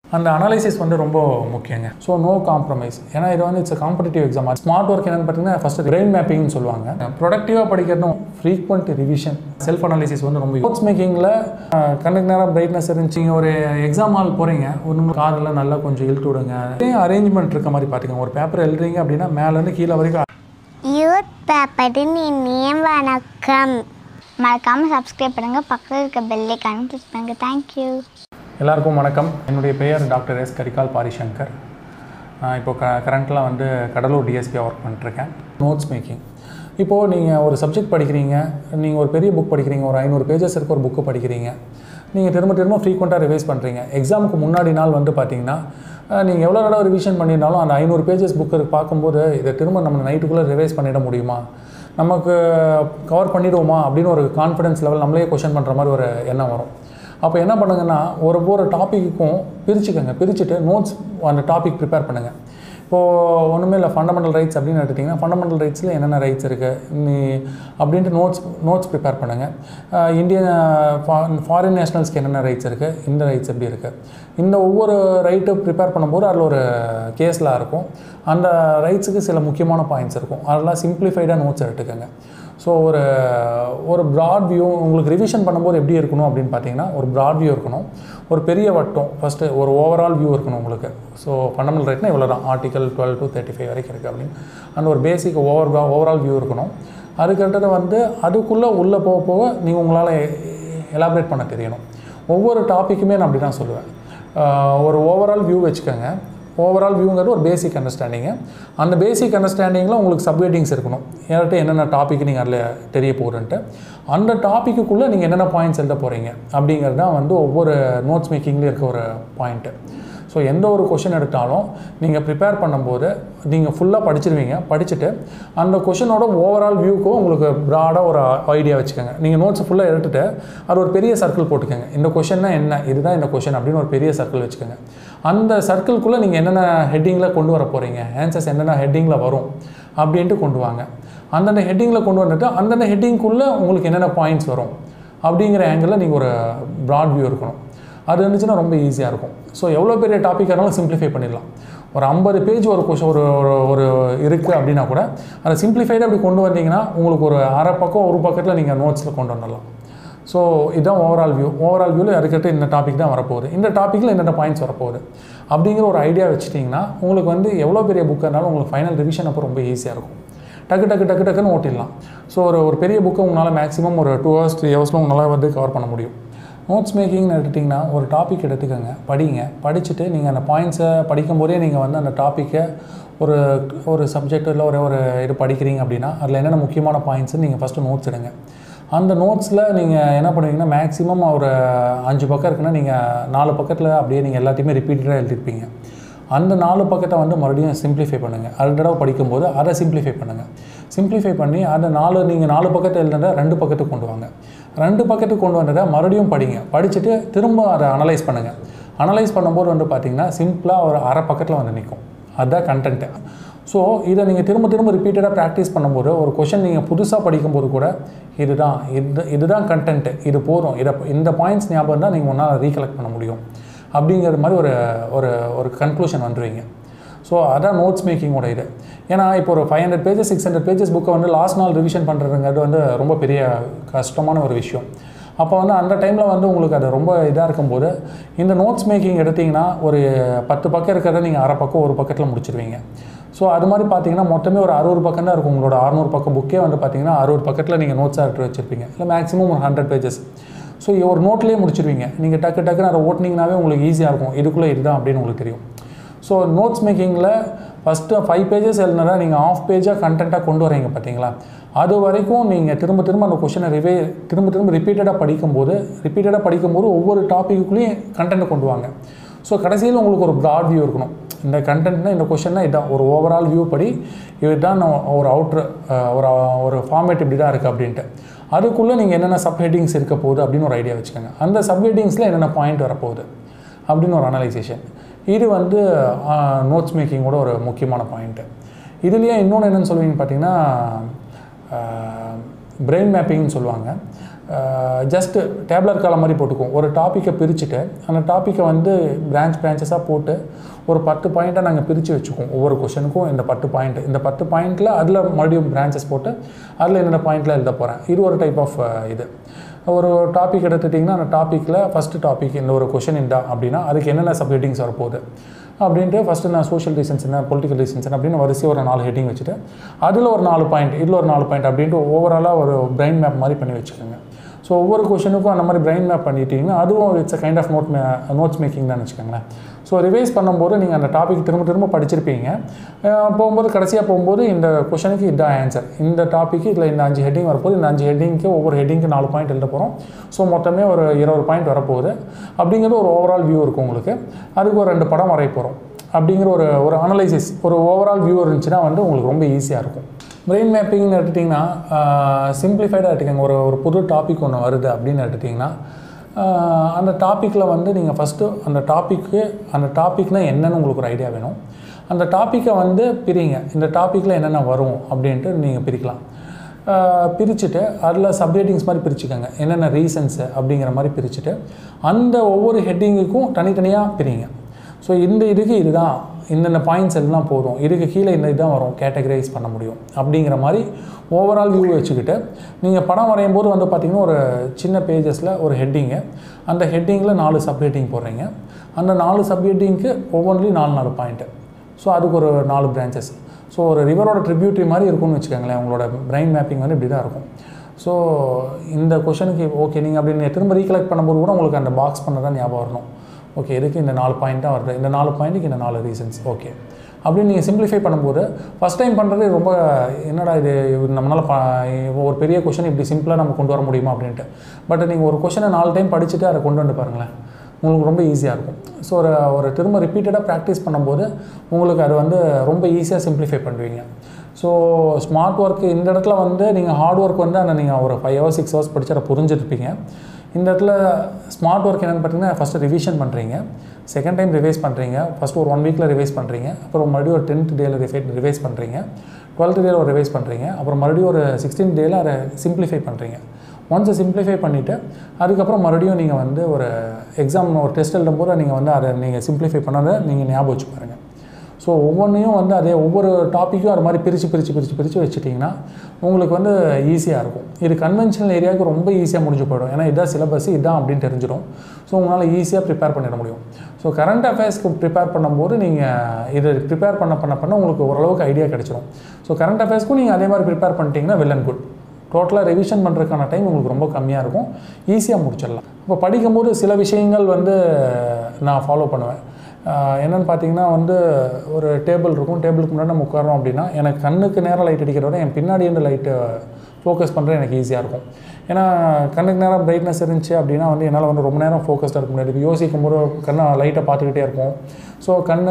அந்த அனாலிசிஸ் வந்து ரொம்ப முக்கியங்க ஸோ நோ காம்ப்ரமைஸ் ஏன்னா இது வந்து it's competitive exam smart work என்னன்னு பார்த்தீங்கன்னா ஃபஸ்ட்டு பிரெயின் மேப்பிங்னு சொல்லுவாங்க ப்ரொடக்டிவாக படிக்கிறதும் ஃப்ரீக்வெண்ட் ரிவிஷன் செல்ஃப் அனாலிசிஸ் வந்து ரொம்ப நோட்ஸ் மேக்கிங்கில் கண்ணுக்கு நேரம் பிரைட்னஸ் இருந்துச்சு நீங்க ஒரு எக்ஸாம் ஹால் போகிறீங்க ஒன்று காரில் நல்லா கொஞ்சம் இழுத்து விடுங்க அரேஞ்ச்மெண்ட் இருக்க மாதிரி பார்த்துக்கோங்க ஒரு பேப்பர் எழுதுறீங்க அப்படின்னா மேலேருந்து கீழே வரைக்கும் யூத் பேப்பரின் இனிய வணக்கம் மறக்காமல் சப்ஸ்கிரைப் பண்ணுங்கள் பக்கத்தில் இருக்க பெல்லைக்கான கிளிக் பண்ணுங்கள் தேங்க்யூ எல்லாருக்கும் வணக்கம் என்னுடைய பெயர் டாக்டர் எஸ் கரிகால் பாரிசங்கர் நான் இப்போ க கரண்ட்டில் வந்து கடலூர் டிஎஸ்பியாக ஒர்க் பண்ணிட்டுருக்கேன் நோட்ஸ் மேக்கிங் இப்போது நீங்கள் ஒரு சப்ஜெக்ட் படிக்கிறீங்க நீங்கள் ஒரு பெரிய புக் படிக்கிறீங்க ஒரு ஐநூறு பேஜஸ் இருக்க ஒரு புக்கு படிக்கிறீங்க நீங்கள் திரும்ப திரும்ப ஃப்ரீக்வெண்ட்டாக ரிவைஸ் பண்ணுறீங்க எக்ஸாமுக்கு முன்னாடி நாள் வந்து பார்த்தீங்கன்னா நீங்கள் எவ்வளோ தடவை ரிவிஷன் பண்ணியிருந்தாலும் அந்த ஐநூறு பேஜஸ் புக்கு பார்க்கும்போது இதை திரும்ப நம்ம நைட்டுக்குள்ளே ரிவைஸ் பண்ணிட முடியுமா நமக்கு கவர் பண்ணிடுவோமா அப்படின்னு ஒரு கான்ஃபிடன்ஸ் லெவல் நம்மளே கொஷன் பண்ணுற மாதிரி ஒரு எண்ணம் வரும் அப்போ என்ன பண்ணுங்கன்னா ஒரு ஒரு டாப்பிக்குக்கும் பிரிச்சுக்கோங்க பிரிச்சுட்டு நோட்ஸ் அந்த டாபிக் ப்ரிப்பேர் பண்ணுங்கள் இப்போது ஒன்றுமே இல்லை ஃபண்டமெண்டல் ரைட்ஸ் அப்படின்னு எடுத்திங்கன்னா ஃபண்டமெண்டல் ரைட்ஸில் என்னென்ன ரைட்ஸ் இருக்குது நீ அப்படின்ட்டு நோட்ஸ் நோட்ஸ் ப்ரிப்பேர் பண்ணுங்கள் இந்தியன் ஃபாரின் நேஷனல்ஸ்க்கு என்னென்ன ரைட்ஸ் இருக்குது இந்த ரைட்ஸ் எப்படி இருக்குது இந்த ஒவ்வொரு ரைட்டு ப்ரிப்பேர் பண்ணும்போது அதில் ஒரு கேஸ்லாம் இருக்கும் அந்த ரைட்ஸுக்கு சில முக்கியமான பாயிண்ட்ஸ் இருக்கும் அதெல்லாம் சிம்பிளிஃபைடாக நோட்ஸ் எடுத்துக்கோங்க ஸோ ஒரு ஒரு ப்ராட் வியூ உங்களுக்கு ரிவிஷன் பண்ணும்போது எப்படி இருக்கணும் அப்படின்னு பார்த்தீங்கன்னா ஒரு ப்ராட் வியூ இருக்கணும் ஒரு பெரிய வட்டம் ஃபஸ்ட்டு ஒரு ஓவரால் வியூ இருக்கணும் உங்களுக்கு ஸோ ஃபண்டமெண்டல் ரைட்னா இவ்வளோ தான் article twelve to thirty five வரைக்கும் இருக்குது அப்படின்னு அந்த ஒரு பேசிக் ஓவர் ஓவரால் வியூ இருக்கணும் அதுக்கடுத்தது வந்து அதுக்குள்ளே உள்ளே போக போக நீங்கள் உங்களால் எலாபரேட் பண்ண தெரியணும் ஒவ்வொரு டாப்பிக்குமே நான் அப்படி தான் சொல்லுவேன் ஒரு ஓவரால் வியூ வச்சுக்கோங்க ஓவரால் வியூங்கிறது ஒரு பேசிக் அண்டர்ஸ்டாண்டிங்கு அந்த பேசிக் அண்டர்ஸ்டாண்டிங்கில் உங்களுக்கு சப்ஹெட்டிங்ஸ் இருக்கணும் ஏன்ட்டு என்னென்ன டாபிக் நீங்கள் அதில் தெரிய போகிறன்ட்டு அந்த டாப்பிக்குள்ளே நீங்கள் என்னென்ன பாயிண்ட்ஸ் எழுத போகிறீங்க அப்படிங்கிறது தான் வந்து ஒவ்வொரு நோட்ஸ் மேக்கிங்லேயும் இருக்க ஒரு பாயிண்ட்டு ஸோ எந்த ஒரு கொஷின் எடுத்தாலும் நீங்கள் ப்ரிப்பேர் பண்ணும்போது நீங்கள் ஃபுல்லாக படிச்சிருவீங்க படிச்சுட்டு அந்த கொஷினோட ஓவரால் வியூக்கும் உங்களுக்கு ப்ராடாக ஒரு ஐடியா வச்சுக்கோங்க நீங்கள் நோட்ஸ் ஃபுல்லாக எடுத்துகிட்டு அது ஒரு பெரிய சர்க்கிள் போட்டுக்கோங்க இந்த கொஷின்னா என்ன இதுதான் இந்த கொஷின் அப்படின்னு ஒரு பெரிய சர்க்கிள் வச்சுக்கோங்க அந்த சர்க்கிள்குள்ளே நீங்கள் என்னென்ன ஹெட்டிங்கில் கொண்டு வர போகிறீங்க ஆன்சர்ஸ் என்னென்ன ஹெட்டிங்கில் வரும் அப்படின்ட்டு கொண்டு வாங்க அந்தந்த ஹெட்டிங்கில் கொண்டு வந்துட்டு அந்தந்த ஹெட்டிங்குள்ளே உங்களுக்கு என்னென்ன பாயிண்ட்ஸ் வரும் அப்படிங்கிற ஆங்கிளில் நீங்கள் ஒரு ப்ராட் வியூ இருக்கணும் அது இருந்துச்சுன்னா ரொம்ப ஈஸியாக இருக்கும் ஸோ எவ்வளோ பெரிய டாப்பிக்காக இருந்தாலும் சிம்பிளிஃபை பண்ணிடலாம் ஒரு ஐம்பது பேஜ் ஒரு கொஷன் ஒரு ஒரு ஒரு இருக்குது அப்படின்னா கூட அதை சிம்பிளிஃபைடாக அப்படி கொண்டு வந்தீங்கன்னா உங்களுக்கு ஒரு அரை பக்கம் ஒரு பக்கத்தில் நீங்கள் நோட்ஸில் கொண்டு வந்துடலாம் ஸோ இதுதான் ஓவரால் வியூ ஓவரால் வியூவில் அதுக்கிட்ட இந்த டாபிக் தான் வரப்போகுது இந்த டாப்பிக்கில் என்னென்ன பாயிண்ட்ஸ் வரப்போகுது அப்படிங்கிற ஒரு ஐடியா வச்சுட்டிங்கன்னா உங்களுக்கு வந்து எவ்வளோ பெரிய புக்காக இருந்தாலும் உங்களுக்கு ஃபைனல் ரிவிஷன் அப்போ ரொம்ப ஈஸியாக இருக்கும் டக்கு டக்கு டக்கு டக்குன்னு ஓட்டிடலாம் ஸோ ஒரு ஒரு பெரிய புக்கை உங்களால் மேக்ஸிமம் ஒரு டூ ஹவர்ஸ் த்ரீ ஹவர்ஸில் உங்களால் வந்து கவர் பண்ண முடியும் நோட்ஸ் மேக்கிங்னு எடுத்திங்கன்னா ஒரு டாபிக் எடுத்துக்கோங்க படிங்க படிச்சுட்டு நீங்கள் அந்த பாயிண்ட்ஸை படிக்கும்போதே நீங்கள் வந்து அந்த டாப்பிக்கை ஒரு ஒரு சப்ஜெக்ட் இல்லை ஒரு ஒரு இது படிக்கிறீங்க அப்படின்னா அதில் என்னென்ன முக்கியமான பாயிண்ட்ஸு நீங்கள் ஃபஸ்ட்டு நோட்ஸ் எடுங்க அந்த நோட்ஸில் நீங்கள் என்ன பண்ணுவீங்கன்னா மேக்ஸிமம் ஒரு அஞ்சு பக்கம் இருக்குன்னா நீங்கள் நாலு பக்கத்தில் அப்படியே நீங்கள் எல்லாத்தையுமே ரிப்பீட்டடாக எழுதிருப்பீங்க அந்த நாலு பக்கத்தை வந்து மறுபடியும் சிம்பிளிஃபை பண்ணுங்கள் அது தடவை படிக்கும்போது அதை சிம்பிளிஃபை பண்ணுங்கள் சிம்பிளிஃபை பண்ணி அதை நாலு நீங்கள் நாலு பக்கத்தை எழுதுனதை ரெண்டு பக்கத்துக்கு கொண்டு வாங்க ரெண்டு பக்கத்துக்கு கொண்டு வந்ததை மறுபடியும் படிங்க படிச்சுட்டு திரும்ப அதை அனலைஸ் பண்ணுங்கள் அனலைஸ் பண்ணும்போது வந்து பார்த்திங்கன்னா சிம்பிளாக ஒரு அரை பக்கத்தில் வந்து நிற்கும் அதுதான் கண்டென்ட்டு ஸோ இதை நீங்கள் திரும்ப திரும்ப ரிப்பீட்டடாக ப்ராக்டிஸ் பண்ணும்போது ஒரு கொஷின் நீங்கள் புதுசாக படிக்கும்போது கூட இதுதான் இது இதுதான் கண்டென்ட்டு இது போதும் இதை இந்த பாயிண்ட்ஸ் ஞாபகம் தான் நீங்கள் ஒன்றால் ரீகலெக்ட் பண்ண முடியும் அப்படிங்கிற மாதிரி ஒரு ஒரு ஒரு கன்க்ளூஷன் வந்துடுவீங்க ஸோ அதான் நோட்ஸ் மேக்கிங்கோட இது ஏன்னா இப்போ ஒரு five hundred pages six hundred pages புக்கை வந்து லாஸ்ட் நாள் ரிவிஷன் பண்ணுறதுங்கிறது வந்து ரொம்ப பெரிய கஷ்டமான ஒரு விஷயம் அப்போ வந்து அந்த டைமில் வந்து உங்களுக்கு அது ரொம்ப இதாக இருக்கும்போது இந்த நோட்ஸ் மேக்கிங் எடுத்திங்கன்னா ஒரு பத்து பக்கம் இருக்கிறத நீங்கள் அரை பக்கம் ஒரு பக்கத்தில் முடிச்சிருவீங்க ஸோ அது மாதிரி பார்த்தீங்கன்னா மொத்தமே ஒரு அறுபது பக்கம் தான் இருக்கும் உங்களோட அறுநூறு பக்கம் புக்கே வந்து பார்த்தீங்கன்னா அறுபது பக்கத்தில் நீங்கள் நோட்ஸாக எடுத்து வச்சுருப்பீங்க இல்லை மேக்ஸிமம் ஒரு ஹண்ட்ரட் பேஜஸ் ஸோ ஒரு நோட்லேயே முடிச்சிருவீங்க நீங்கள் டக்கு டக்குன்னு அதை ஓட்டினீங்கனாவே உங்களுக்கு ஈஸியாக இருக்கும் இதுக்குள்ளே இதுதான் அப்படின்னு உங்களுக்கு தெரியும் ஸோ நோட்ஸ் மேக்கிங்கில் ஃபஸ்ட்டு ஃபைவ் பேஜஸ் எழுதுனதா நீங்கள் ஆஃப் பேஜாக கண்டென்ட்டாக கொண்டு வரீங்க பார்த்தீங்களா அது வரைக்கும் நீங்கள் திரும்ப திரும்ப அந்த கொஷினை ரிவே திரும்ப திரும்ப ரிப்பீட்டடாக படிக்கும்போது ரிப்பீட்டடாக படிக்கும்போது ஒவ்வொரு டாப்பிக்குள்ளேயும் கண்டென்ட்டை கொண்டு வாங்க ஸோ கடைசியில் உங்களுக்கு ஒரு ப்ராட் வியூ இருக்கணும் இந்த கண்டென்ட்னா இந்த கொஷின்னா இதான் ஒரு ஓவரால் வியூ படி இதுதான் ஒரு அவுட்ரு ஒரு ஒரு ஃபார்மேட் இப்படி தான் இருக்குது அப்படின்ட்டு அதுக்குள்ளே நீங்கள் என்னென்ன சப் ஹெட்டிங்ஸ் இருக்க போகுது அப்படின்னு ஒரு ஐடியா வச்சுக்கோங்க அந்த சப் ஹெட்டிங்ஸில் என்னென்ன பாயிண்ட் வரப்போகுது அப்படின்னு ஒரு அனலைசேஷன் இது வந்து நோட்ஸ் மேக்கிங்கோட ஒரு முக்கியமான பாயிண்ட்டு இதுலேயே இன்னொன்று என்னென்னு சொல்லுவீங்கன்னு பார்த்தீங்கன்னா பிரெயின் மேப்பிங்னு சொல்லுவாங்க ஜஸ்ட் டேப்லர் காலம் மாதிரி போட்டுக்குவோம் ஒரு டாப்பிக்கை பிரிச்சுட்டு அந்த டாப்பிக்கை வந்து பிரான்ச் பிரான்ச்சஸாக போட்டு ஒரு பத்து பாயிண்ட்டை நாங்கள் பிரித்து வச்சுக்குவோம் ஒவ்வொரு கொஷனுக்கும் இந்த பத்து பாயிண்ட் இந்த பத்து பாயிண்ட்டில் அதில் மறுபடியும் பிரான்ச்சஸ் போட்டு அதில் என்னென்ன பாயிண்டில் எழுத போகிறேன் இது ஒரு டைப் ஆஃப் இது ஒரு டாபிக் எடுத்துட்டிங்கன்னா அந்த டாப்பிக்கில் ஃபஸ்ட்டு டாபிக் இந்த ஒரு கொஷின் இந்த அப்படின்னா அதுக்கு என்னென்ன சப் ஹெட்டிங்ஸ் வரப்போகுது அப்படின்ட்டு ஃபஸ்ட்டு நான் சோஷியல் ரீசன்ஸ் என்ன பொலிட்டிக்கல் ரீசன்ஸ் என்ன அப்படின்னு வரிசையாக ஒரு நாலு ஹெட்டிங் வச்சுட்டு அதில் ஒரு நாலு பாயிண்ட் இதில் ஒரு நாலு பாயிண்ட் அப்படின்ட்டு ஓவராலாக ஒரு பிரெயின் மேப் மாதிரி பண்ணி வச்சுக்கோங்க ஸோ ஒவ்வொரு கொஷனுக்கும் அந்த மாதிரி பிரெயின் மேப் பண்ணிட்டீங்கன்னா அதுவும் it's a kind of note notes making தான் வச்சுக்கோங்களேன் ஸோ ரிவைஸ் பண்ணும்போது நீங்கள் அந்த டாபிக் திரும்ப திரும்ப படிச்சிருப்பீங்க அஹ் போகும்போது கடைசியாக போகும்போது இந்த கொஷனுக்கு இதுதான் ஆன்சர் இந்த டாப்பிக்கு இதில் இந்த அஞ்சு ஹெட்டிங் வரப்போகுது இந்த அஞ்சு ஹெட்டிங்க்கு ஒவ்வொரு ஹெட்டிங்க்கு நாலு பாயிண்ட் எழுத போகிறோம் ஸோ மொத்தமே ஒரு இருபது பாயிண்ட் வரப்போகுது அப்படிங்கிறது ஒரு ஓவரால் வியூ இருக்கும் உங்களுக்கு அதுக்கு ஒரு ரெண்டு படம் வரைய போகிறோம் அப்படிங்கிற ஒரு ஒரு அனலைசிஸ் ஒரு ஓவரால் வியூ இருந்துச்சுன்னா வந்து உங்களுக்கு ரொம்ப ஈஸியாக இருக்கும் பிரெயின் மேப்பிங்னு எடுத்துட்டிங்கன்னா சிம்பிளிஃபைடாக எடுத்துக்கோங்க ஒரு ஒரு புது டாபிக் ஒன்று வருது அப்படின்னு எடுத்துட்டிங்கன்னா ஆஹ் அந்த டாப்பிக்கில் வந்து நீங்கள் ஃபஸ்ட்டு அந்த டாப்பிக்கு அந்த டாபிக்னால் என்னன்னு உங்களுக்கு ஒரு ஐடியா வேணும் அந்த டாப்பிக்கை வந்து பிரிங்க இந்த டாப்பிக்கில் என்னென்ன வரும் அப்படின்ட்டு நீங்கள் பிரிக்கலாம் ஆஹ் பிரிச்சுட்டு அதில் சப்ஹெட்டிங்ஸ் மாதிரி பிரிச்சுக்கோங்க என்னென்ன ரீசன்ஸு அப்படிங்கிற மாதிரி பிரிச்சுட்டு அந்த ஒவ்வொரு ஹெட்டிங்குக்கும் தனித்தனியாக பிரிங்க ஸோ இந்த இதுக்கு இதுதான் இந்தந்த பாயிண்ட்ஸ் எல்லாம் போதும் இதுக்கு கீழே இந்த இதுதான் வரும் கேட்டகரைஸ் பண்ண முடியும் அப்படிங்கிற மாதிரி ஓவரால் வியூ வச்சுக்கிட்டு நீங்கள் படம் வரையும் போது வந்து பார்த்திங்கன்னா ஒரு சின்ன பேஜஸில் ஒரு ஹெட்டிங்கு அந்த ஹெட்டிங்கில் நாலு சப் ஹெட்டிங் போடுறீங்க அந்த நாலு சப் ஹெட்டிங்க்கு ஒவ்வொன்றிலையும் நாலு நாலு பாயிண்ட்டு ஸோ அதுக்கு ஒரு நாலு பிரான்ச்சஸ் ஸோ ஒரு ரிவரோட ட்ரிபியூட்ரி மாதிரி இருக்கும்னு வச்சுக்கோங்களேன் உங்களோட பிரெயின் மேப்பிங் வந்து இப்படி தான் இருக்கும் ஸோ இந்த கொஷனுக்கு ஓகே நீங்கள் அப்படி நீங்க திரும்ப ரீகலெக்ட் பண்ணும்போது கூட உங்களுக்கு அந்த பாக்ஸ் பண்ண தான் ஞாபகம் வரணும் ஓகே எதுக்கு இந்த நாலு பாயிண்ட் தான் வருது இந்த நாலு பாயிண்ட்டுக்கு இந்த நாலு ரீசன்ஸ் ஓகே அப்படின்னு நீங்கள் சிம்பிளிஃபை பண்ணும்போது ஃபஸ்ட் டைம் பண்ணுறது ரொம்ப என்னடா இது இது நம்மளால் ப ஒரு பெரிய கொஷின் இப்படி சிம்பிளாக நம்ம கொண்டு வர முடியுமா அப்படின்ட்டு பட் நீங்கள் ஒரு கொஷனை நாலு டைம் படிச்சுட்டு அதை கொண்டு வந்து பாருங்களேன் உங்களுக்கு ரொம்ப ஈஸியாக இருக்கும் ஸோ ஒரு ஒரு திரும்ப ரிப்பீட்டடாக ப்ராக்டிஸ் பண்ணும்போது உங்களுக்கு அது வந்து ரொம்ப ஈஸியாக சிம்பிளிஃபை பண்ணுவீங்க ஸோ ஸ்மார்ட் ஒர்க் இந்த இடத்துல வந்து நீங்கள் ஹார்ட் ஒர்க் வந்து அந்த நீங்கள் ஒரு ஃபைவ் ஹவர்ஸ் சிக்ஸ் ஹவர்ஸ் படிச்சு அதை புரிஞ்சிருப்பீங்க இந்த இடத்துல ஸ்மார்ட் ஒர்க் என்னென்னு பார்த்தீங்கன்னா ஃபஸ்ட்டு ரிவிஷன் பண்ணுறீங்க செகண்ட் டைம் ரிவைஸ் பண்ணுறீங்க ஃபஸ்ட்டு ஒரு ஒன் வீக்கில் ரிவைஸ் பண்ணுறீங்க அப்புறம் மறுபடியும் ஒரு டென்த் டேயில் ரிஃபை ரிவைஸ் பண்ணுறீங்க டுவெல்த் டேயில் ஒரு ரிவைஸ் பண்ணுறீங்க அப்புறம் மறுபடியும் ஒரு சிக்ஸ்டீன் டேயில் அதை சிம்பிளிஃபை பண்ணுறீங்க ஒன்ஸ் சிம்பிளிஃபை பண்ணிவிட்டு அதுக்கப்புறம் மறுபடியும் நீங்கள் வந்து ஒரு எக்ஸாம் ஒரு டெஸ்ட் எழுதும்போது நீங்கள் வந்து அதை நீங்கள் சிம்பிளிஃபை பண்ணதை நீங்கள் ஞாபகம் வச்சு பாருங்கள் ஸோ ஒவ்வொன்றையும் வந்து அதே ஒவ்வொரு டாப்பிக்கும் அது மாதிரி பிரித்து பிரித்து பிரித்து பிரித்து வச்சுட்டிங்கன்னா உங்களுக்கு வந்து ஈஸியாக இருக்கும் இது கன்வென்ஷனல் ஏரியாவுக்கு ரொம்ப ஈஸியாக முடிஞ்சு போயிடும் ஏன்னா இதான் சிலபஸ் இதான் அப்படின்னு தெரிஞ்சிடும் ஸோ உங்களால் ஈஸியாக ப்ரிப்பேர் பண்ணிட முடியும் ஸோ கரண்ட் அஃபேர்ஸ்க்கு ப்ரிப்பேர் பண்ணும்போது நீங்கள் இது ப்ரிப்பேர் பண்ண பண்ண பண்ண உங்களுக்கு ஓரளவுக்கு ஐடியா கிடச்சிரும் ஸோ கரண்ட் அஃபேர்ஸ்க்கும் நீங்கள் அதே மாதிரி ப்ரிப்பேர் பண்ணிட்டீங்கன்னா வெல் அண்ட் குட் டோட்டலாக ரிவிஷன் பண்ணுறதுக்கான டைம் உங்களுக்கு ரொம்ப கம்மியாக இருக்கும் ஈஸியாக முடிச்சிடலாம் இப்போ படிக்கும்போது சில விஷயங்கள் வந்து நான் ஃபாலோ பண்ணுவேன் ஆஹ் என்னன்னு பார்த்தீங்கன்னா வந்து ஒரு டேபிள் இருக்கும் டேபிளுக்கு முன்னாடி நம்ம உட்காரோம் அப்படின்னா எனக்கு கண்ணுக்கு நேரம் லைட் அடிக்கிறத விட என் பின்னாடி இருந்து லைட்டு ஃபோக்கஸ் பண்ணுறது எனக்கு ஈஸியாக இருக்கும் ஏன்னா கண்ணுக்கு நேரம் பிரைட்னஸ் இருந்துச்சு அப்படின்னா வந்து என்னால் வந்து ரொம்ப நேரம் ஃபோக்கஸ்டாக இருக்க முடியாது இப்போ யோசிக்கும் போது கண்ணை லைட்டை பார்த்துக்கிட்டே இருக்கும் ஸோ கண்ணு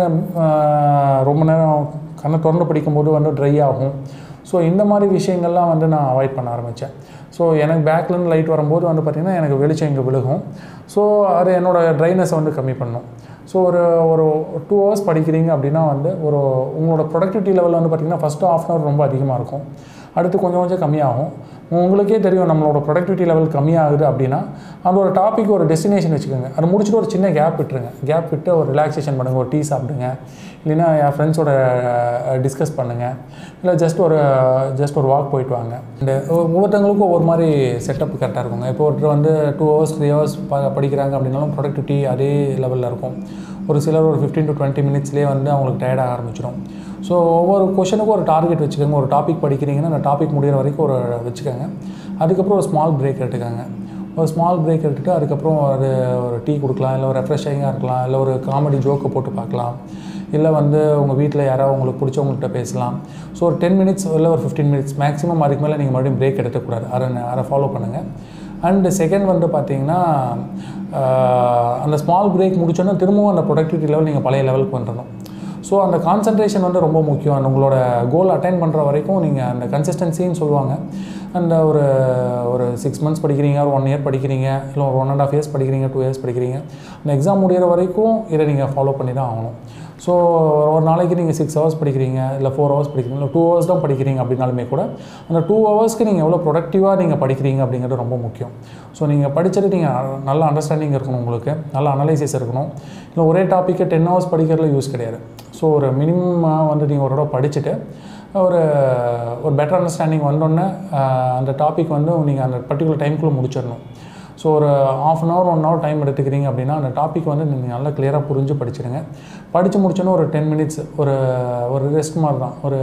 ஆஹ் ரொம்ப நேரம் கண்ணை திறந்து படிக்கும்போது வந்து ட்ரை ஆகும் ஸோ இந்த மாதிரி விஷயங்கள்லாம் வந்து நான் அவாய்ட் பண்ண ஆரம்பித்தேன் ஸோ எனக்கு பேக்லேருந்து லைட் வரும்போது வந்து பார்த்திங்கன்னா எனக்கு வெளிச்சம் இங்கே விழுகும் ஸோ அது என்னோடய ட்ரைனஸை வந்து கம்மி பண்ணும் ஸோ ஒரு ஒரு டூ ஹவர்ஸ் படிக்கிறீங்க அப்படின்னா வந்து ஒரு உங்களோட ப்ரொடக்டிவிட்டி லெவல் வந்து பார்த்திங்கன்னா ஃபஸ்ட்டு ஆஃப் அன் ஹவர் ரொம்ப அதிகமாக இருக்கும் அடுத்து கொஞ்சம் கொஞ்சம் கம்மியாகும் உங்களுக்கே தெரியும் நம்மளோட ப்ரொடக்டிவிட்டி லெவல் கம்மியாகுது அப்படின்னா அந்த ஒரு டாபிக் ஒரு டெஸ்டினேஷன் வச்சுக்கோங்க அதை முடிச்சுட்டு ஒரு சின்ன கேப் விட்டுருங்க கேப் விட்டு ஒரு ரிலாக்ஸேஷன் பண்ணுங்கள் ஒரு டீ சாப்பிடுங்க இல்லைன்னா என் ஃப்ரெண்ட்ஸோட டிஸ்கஸ் பண்ணுங்கள் இல்லை ஜஸ்ட் ஒரு ஜஸ்ட் ஒரு வாக் போயிட்டு வாங்க இந்த ஒவ்வொருத்தவங்களுக்கும் ஒவ்வொரு மாதிரி செட்டப் கரெக்டாக இருக்குங்க இப்போ ஒருத்தர் வந்து டூ ஹவர்ஸ் த்ரீ ஹவர்ஸ் ப படிக்கிறாங்க அப்படின்னாலும் ப்ரொடக்டிவிட்டி அதே லெவலில் இருக்கும் ஒரு சிலர் ஒரு ஃபிஃப்டீன் டு டுவெண்ட்டி மினிட்ஸ்லேயே வந்து அவங்களுக்கு டயர்டாக ஆரம்பிச்சிடும் ஸோ ஒவ்வொரு கொஷனுக்கும் ஒரு டார்கெட் வச்சுக்கோங்க ஒரு டாபிக் படிக்கிறீங்கன்னா அந்த டாபிக் முடிகிற வரைக்கும் ஒரு வச்சுக்கோங்க அதுக்கப்புறம் ஒரு ஸ்மால் பிரேக் எடுத்துக்கோங்க ஒரு ஸ்மால் பிரேக் எடுத்துகிட்டு அதுக்கப்புறம் ஒரு ஒரு டீ கொடுக்கலாம் இல்லை ஒரு ரெஃப்ரெஷிங்காக இருக்கலாம் இல்லை ஒரு காமெடி ஜோக்கை போட்டு பார்க்கலாம் இல்லை வந்து உங்கள் வீட்டில் யாராவது உங்களுக்கு பிடிச்சவங்கள்ட்ட பேசலாம் ஸோ ஒரு டென் மினிட்ஸ் இல்லை ஒரு ஃபிஃப்டீன் மினிட்ஸ் மேக்ஸிமம் அதுக்கு மேலே நீங்கள் மறுபடியும் பிரேக் எடுக்கக்கூடாது அதை அதை ஃபாலோ பண்ணுங்கள் அண்டு செகண்ட் வந்து பார்த்தீங்கன்னா அந்த ஸ்மால் பிரேக் முடிச்சோன்னா திரும்பவும் அந்த ப்ரொடக்டிவிட்டி லெவல் நீங்கள் பழைய லெவலுக்கு வந்துடணும் ஸோ அந்த கான்சன்ட்ரேஷன் வந்து ரொம்ப முக்கியம் அந்த உங்களோட கோல் அட்டைன் பண்ணுற வரைக்கும் நீங்கள் அந்த கன்சிஸ்டன்சின்னு சொல்லுவாங்க அந்த ஒரு ஒரு சிக்ஸ் மந்த்ஸ் படிக்கிறீங்க ஒரு ஒன் இயர் படிக்கிறீங்க இல்லை ஒரு ஒன் அண்ட் ஆஃப் இயர்ஸ் படிக்கிறீங்க டூ இயர்ஸ் படிக்கிறீங்க அந்த எக்ஸாம் முடிகிற வரைக்கும் இதை நீங்கள் ஃபாலோ பண்ணி தான் ஆகணும் ஸோ ஒரு நாளைக்கு நீங்கள் சிக்ஸ் ஹவர்ஸ் படிக்கிறீங்க இல்லை ஃபோர் ஹவர்ஸ் படிக்கிறீங்க இல்லை டூ ஹவர்ஸ் தான் படிக்கிறீங்க அப்படின்னாலுமே கூட அந்த டூ ஹவர்ஸ்க்கு நீங்கள் எவ்வளோ ப்ரொடக்டிவாக நீங்கள் படிக்கிறீங்க அப்படிங்கிறது ரொம்ப முக்கியம் ஸோ நீங்கள் படிச்சுட்டு நீங்கள் நல்ல அண்டர்ஸ்டாண்டிங் இருக்கணும் உங்களுக்கு நல்ல அனலைசிஸ் இருக்கணும் இல்லை ஒரே டாப்பிக்கை டென் ஹவர்ஸ் படிக்கிறதுல யூஸ் கிடையாது ஸோ ஒரு மினிமமாக வந்து நீங்கள் ஒரு தடவை படிச்சுட்டு ஒரு ஒரு பெட்டர் அண்டர்ஸ்டாண்டிங் வந்தோடனே அந்த டாபிக் வந்து நீங்கள் அந்த பர்டிகுலர் டைம்குள்ளே முடிச்சிடணும் ஸோ ஒரு half an hour one hour time எடுத்துக்கிறீங்க அப்படின்னா அந்த டாபிக் வந்து நீங்கள் நல்லா கிளியராக புரிஞ்சு படிச்சிடுங்க படித்து முடிச்சோன்னே ஒரு டென் மினிட்ஸ் ஒரு ஒரு ரெஸ்ட் மாதிரி தான் ஒரு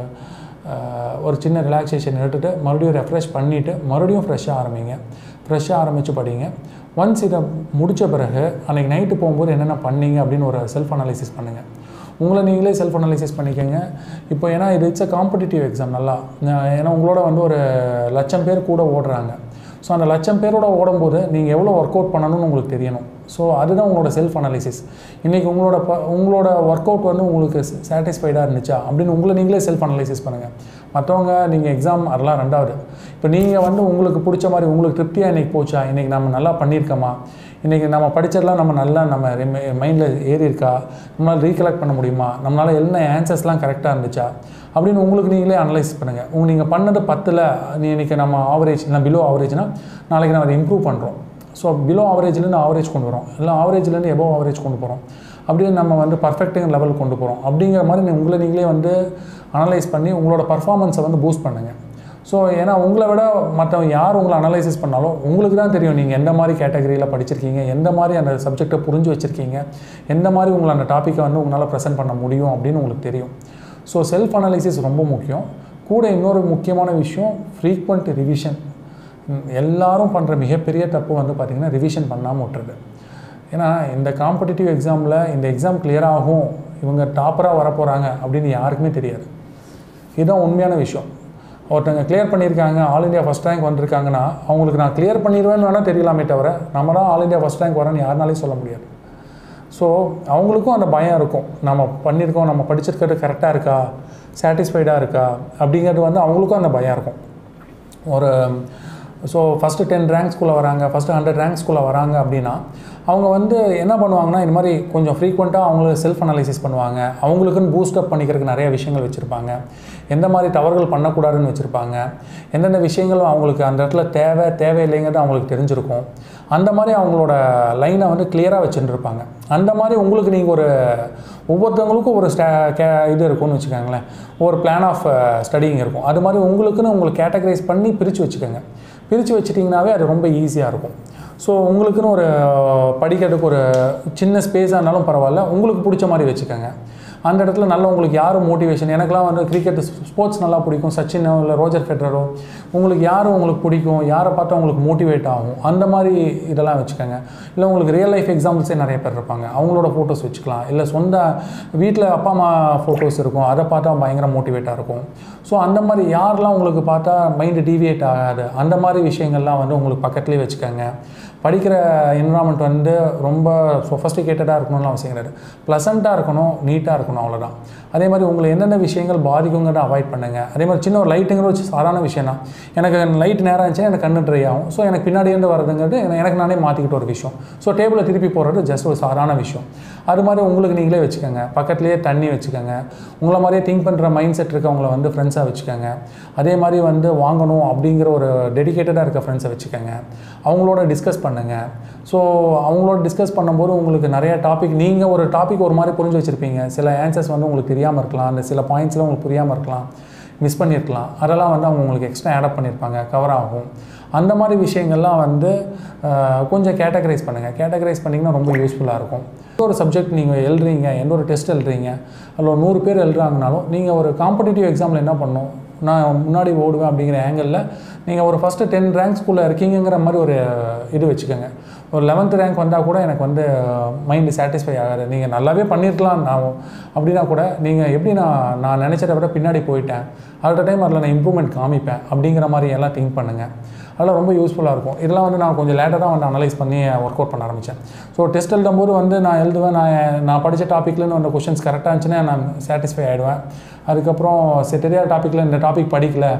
அஹ், ஒரு சின்ன ரிலாக்ஸேஷன் எடுத்துகிட்டு மறுபடியும் ரெஃப்ரெஷ் பண்ணிவிட்டு மறுபடியும் ஃப்ரெஷ்ஷாக ஆரம்பிங்க ஃப்ரெஷ்ஷாக ஆரம்பித்து படிங்க ஒன்ஸ் இதை முடித்த பிறகு அன்றைக்கி நைட்டு போகும்போது என்னென்ன பண்ணீங்க அப்படின்னு ஒரு செல்ஃப் அனாலிசிஸ் பண்ணுங்கள் உங்களை நீங்களே செல்ஃப் அனலைசிஸ் பண்ணிக்கோங்க இப்போ ஏன்னா இது இட்ஸ் அ காம்படிட்டிவ் எக்ஸாம் நல்லா அஹ் ஏன்னா உங்களோட வந்து ஒரு லட்சம் பேர் கூட ஓடுறாங்க ஸோ அந்த லட்சம் பேரோட ஓடும்போது நீங்கள் எவ்வளோ ஒர்க் அவுட் பண்ணணும்னு உங்களுக்கு தெரியணும் ஸோ அதுதான் உங்களோட செல்ஃப் அனாலிசிஸ் இன்றைக்கி உங்களோட ப உங்களோட ஒர்க் அவுட் வந்து உங்களுக்கு சாட்டிஸ்ஃபைடாக இருந்துச்சா அப்படின்னு உங்களை நீங்களே செல்ஃப் அனலைசிஸ் பண்ணுங்கள் மற்றவங்க நீங்கள் எக்ஸாம் அதெல்லாம் ரெண்டாவது இப்போ நீங்கள் வந்து உங்களுக்கு பிடிச்ச மாதிரி உங்களுக்கு திருப்தியாக இன்றைக்கி போச்சா இன்றைக்கி நம்ம நல்லா பண்ணியிருக்கோமா இன்றைக்கி நம்ம படித்ததெல்லாம் நம்ம நல்லா நம்ம மைண்டில் ஏறி இருக்கா நம்மளால் ரீகலெக்ட் பண்ண முடியுமா நம்மளால் என்ன ஆன்சர்ஸ்லாம் கரெக்டாக இருந்துச்சா அப்படின்னு உங்களுக்கு நீங்களே அனலைஸ் பண்ணுங்கள் உங்க நீங்கள் பண்ணது பத்தில் நீ இன்றைக்கி நம்ம ஆவரேஜ் இல்லை பிலோ ஆவரேஜ்னால் நாளைக்கு நம்ம அதை இம்ப்ரூவ் பண்ணுறோம் ஸோ பிலோ ஆவரேஜ்லேருந்து ஆவரேஜ் கொண்டு வரோம் இல்லை ஆவரேஜ்லேருந்து எபோவ் ஆவரேஜ் கொண்டு போகிறோம் அப்படியே நம்ம வந்து பர்ஃபெக்ட்டுங்கிற லெவல் கொண்டு போகிறோம் அப்படிங்கிற மாதிரி நீ உங்களை நீங்களே வந்து அனலைஸ் பண்ணி உங்களோட பர்ஃபார்மன்ஸை வந்து பூஸ்ட் பண்ணுங்கள் ஸோ ஏன்னா உங்களை விட மற்றவங்க யார் உங்களை அனலைசிஸ் பண்ணாலும் உங்களுக்கு தான் தெரியும் நீங்கள் எந்த மாதிரி கேட்டகரியில் படிச்சிருக்கீங்க எந்த மாதிரி அந்த சப்ஜெக்டை புரிஞ்சு வச்சுருக்கீங்க எந்த மாதிரி உங்களை அந்த டாப்பிக்கை வந்து உங்களால் ப்ரெசென்ட் பண்ண முடியும் அப்படின்னு உங்களுக்கு தெரியும் ஸோ செல்ஃப் அனலைசிஸ் ரொம்ப முக்கியம் கூட இன்னொரு முக்கியமான விஷயம் ஃப்ரீக்வெண்ட் ரிவிஷன் எல்லாரும் பண்ணுற மிகப்பெரிய தப்பு வந்து பார்த்திங்கன்னா ரிவிஷன் பண்ணாமல் விட்டுறது ஏன்னா இந்த காம்படிட்டிவ் எக்ஸாமில் இந்த எக்ஸாம் clear ஆகும் இவங்க டாப்பராக வரப்போகிறாங்க அப்படின்னு யாருக்குமே தெரியாது இதுதான் உண்மையான விஷயம் ஒருத்தங்க கிளியர் பண்ணியிருக்காங்க ஆல் இந்தியா ஃபஸ்ட் ரேங்க் வந்திருக்காங்கன்னா அவங்களுக்கு நான் கிளியர் பண்ணிடுவேன்னு வேணால் தெரியலாமே தவிர நம்ம தான் ஆல் இந்தியா ஃபஸ்ட் ரேங்க் வரேன்னு யாருனாலையும் சொல்ல முடியாது ஸோ அவங்களுக்கும் அந்த பயம் இருக்கும் நம்ம பண்ணியிருக்கோம் நம்ம படிச்சிருக்கிறது கரெக்டாக இருக்கா சாட்டிஸ்ஃபைடாக இருக்கா அப்படிங்கிறது வந்து அவங்களுக்கும் அந்த பயம் இருக்கும் ஒரு ஸோ ஃபஸ்ட்டு டென் ரேங்க்ஸ்குள்ளே வராங்க ஃபஸ்ட்டு ஹண்ட்ரட் ரேங்க்ஸ்குள்ளே வராங்க அப்படின்னா அவங்க வந்து என்ன பண்ணுவாங்கன்னா இந்த மாதிரி கொஞ்சம் ஃப்ரீக்வெண்ட்டாக அவங்களுக்கு செல்ஃப் அனலைசிஸ் பண்ணுவாங்க அவங்களுக்குன்னு பூஸ்டப் பண்ணிக்கிறதுக்கு நிறைய விஷயங்கள் வச்சுருப்பாங்க எந்த மாதிரி தவறுகள் பண்ணக்கூடாதுன்னு வச்சுருப்பாங்க எந்தெந்த விஷயங்கள் அவங்களுக்கு அந்த இடத்துல தேவை தேவையில்லைங்கிறது அவங்களுக்கு தெரிஞ்சிருக்கும் அந்த மாதிரி அவங்களோட லைனை வந்து கிளியராக வச்சுருப்பாங்க அந்த மாதிரி உங்களுக்கு நீங்கள் ஒரு ஒவ்வொருத்தவங்களுக்கும் ஒரு ஸ்டா கே இது இருக்கும்னு வச்சுக்கோங்களேன் ஒரு பிளான் ஆஃப் ஸ்டடிங் இருக்கும் அது மாதிரி உங்களுக்குன்னு உங்களுக்கு கேட்டகரைஸ் பண்ணி பிரித்து வச்சுக்கோங்க பிரித்து வச்சிட்டிங்கனாவே அது ரொம்ப ஈஸியாக இருக்கும் ஸோ உங்களுக்குன்னு ஒரு படிக்கிறதுக்கு ஒரு சின்ன ஸ்பேஸாக இருந்தாலும் பரவாயில்ல உங்களுக்கு பிடிச்ச மாதிரி வச்சுக்கோங்க அந்த இடத்துல நல்ல உங்களுக்கு யார் மோட்டிவேஷன் எனக்குலாம் வந்து கிரிக்கெட் ஸ்போர்ட்ஸ் நல்லா பிடிக்கும் சச்சினோ இல்லை ரோஜர் ஃபெட்ரரோ உங்களுக்கு யார் உங்களுக்கு பிடிக்கும் யாரை பார்த்தா உங்களுக்கு மோட்டிவேட் ஆகும் அந்த மாதிரி இதெல்லாம் வச்சுக்கோங்க இல்லை உங்களுக்கு ரியல் லைஃப் எக்ஸாம்பிள்ஸே நிறைய பேர் இருப்பாங்க அவங்களோட ஃபோட்டோஸ் வச்சுக்கலாம் இல்லை சொந்த வீட்டில் அப்பா அம்மா ஃபோட்டோஸ் இருக்கும் அதை பார்த்தா பயங்கர மோட்டிவேட்டாக இருக்கும் ஸோ அந்த மாதிரி யாரெல்லாம் உங்களுக்கு பார்த்தா மைண்டு டீவியேட் ஆகாது அந்த மாதிரி விஷயங்கள்லாம் வந்து உங்களுக்கு பக்கத்துலேயே வச்சுக்கோங்க படிக்கிற என்வரான்மெண்ட் வந்து ரொம்ப சொஃபஸ்டிகேட்டடாக இருக்கணும்னு அவசியம் கிடையாது ப்ளசண்ட்டாக இருக்கணும் நீட்டாக இருக்கணும் அவ்வளோதான் அதே மாதிரி உங்களை என்னென்ன விஷயங்கள் பாதிக்குங்கிறத அவாய்ட் பண்ணுங்கள் அதே மாதிரி சின்ன ஒரு லைட்டுங்கிற வச்சு சாதாரண விஷயம் தான் எனக்கு லைட் நேரம் இருந்துச்சுன்னா எனக்கு கண்ணு ட்ரை ஆகும் ஸோ எனக்கு பின்னாடி இருந்து வரதுங்கிறது எனக்கு- எனக்கு நானே மாற்றிக்கிட்ட ஒரு விஷயம் ஸோ டேபிளை திருப்பி போடுறது ஜஸ்ட் ஒரு சாதாரண விஷயம் அது மாதிரி உங்களுக்கு நீங்களே வச்சுக்கோங்க பக்கத்துலேயே தண்ணி வச்சுக்கோங்க உங்களை மாதிரியே திங்க் பண்ணுற மைண்ட் செட் இருக்கவங்கள வந்து ஃப்ரெண்ட்ஸாக வச்சுக்கோங்க அதே மாதிரி வந்து வாங்கணும் அப்படிங்கிற ஒரு டெடிகேட்டடாக இருக்க ஃப்ரெண்ட்ஸை வச்சுக்கோங்க அவங்களோட டிஸ்கஸ் பண்ணுங்கள் ஸோ அவங்களோட டிஸ்கஸ் பண்ணும்போது உங்களுக்கு நிறைய டாபிக் நீங்கள் ஒரு டாபிக் ஒரு மாதிரி புரிஞ்சு வச்சுருப்பீங்க சில ஆன்சர்ஸ் வந்து உங்களுக்கு தெரியாமல் இருக்கலாம் அந்த சில பாயிண்ட்ஸ்லாம் உங்களுக்கு புரியாமல் இருக்கலாம் மிஸ் பண்ணியிருக்கலாம் அதெல்லாம் வந்து அவங்க உங்களுக்கு எக்ஸ்ட்ரா ஆடப் பண்ணியிருப்பாங்க கவர் ஆகும் அந்த மாதிரி விஷயங்கள்லாம் வந்து அஹ், கொஞ்சம் கேட்டகரைஸ் பண்ணுங்கள் கேட்டகரைஸ் பண்ணிங்கன்னா ரொம்ப யூஸ்ஃபுல்லாக இருக்கும் எந்த ஒரு சப்ஜெக்ட் நீங்கள் எழுதுறீங்க எந்த ஒரு டெஸ்ட் எழுதுறீங்க அதில் ஒரு நூறு பேர் எழுதுறாங்கனாலும் நீங்கள் ஒரு காம்படிட்டிவ் எக்ஸாமில் என்ன பண்ணணும் நான் முன்னாடி ஓடுவேன் அப்படிங்கிற ஆங்கிளில் நீங்கள் ஒரு ஃபஸ்ட்டு டென் ரேங்க்ஸ்குள்ளே இருக்கீங்கிற மாதிரி ஒரு இது வச்சுக்கோங்க ஒரு லெவன்த் ரேங்க் வந்தால் கூட எனக்கு வந்து மைண்டு சாட்டிஸ்ஃபை ஆகாது நீங்கள் நல்லாவே பண்ணியிருக்கலாம் நான் அப்படின்னா கூட நீங்கள் எப்படி நான் நான் நினச்சதை விட பின்னாடி போயிட்டேன் அடுத்த டைம் அதில் நான் இம்ப்ரூவ்மெண்ட் காமிப்பேன் அப்படிங்கிற மாதிரி எல்லாம் திங்க் பண்ணுங்கள் அதெல்லாம் ரொம்ப யூஸ்ஃபுல்லாக இருக்கும் இதெல்லாம் வந்து நான் கொஞ்சம் லேட்டாக தான் வந்து அனலைஸ் பண்ணி ஒர்க் அவுட் பண்ண ஆரம்பித்தேன் ஸோ டெஸ்ட் எழுதும்போது வந்து நான் எழுதுவேன் நான் நான் படித்த டாப்பிக்லேருந்து வந்த கொஷின்ஸ் கரெக்டாக இருந்துச்சுன்னா நான் சாட்டிஸ்ஃபை ஆகிடுவேன் அதுக்கப்புறம் சரி தெரியாத டாப்பிக்கில் இந்த டாபிக் படிக்கல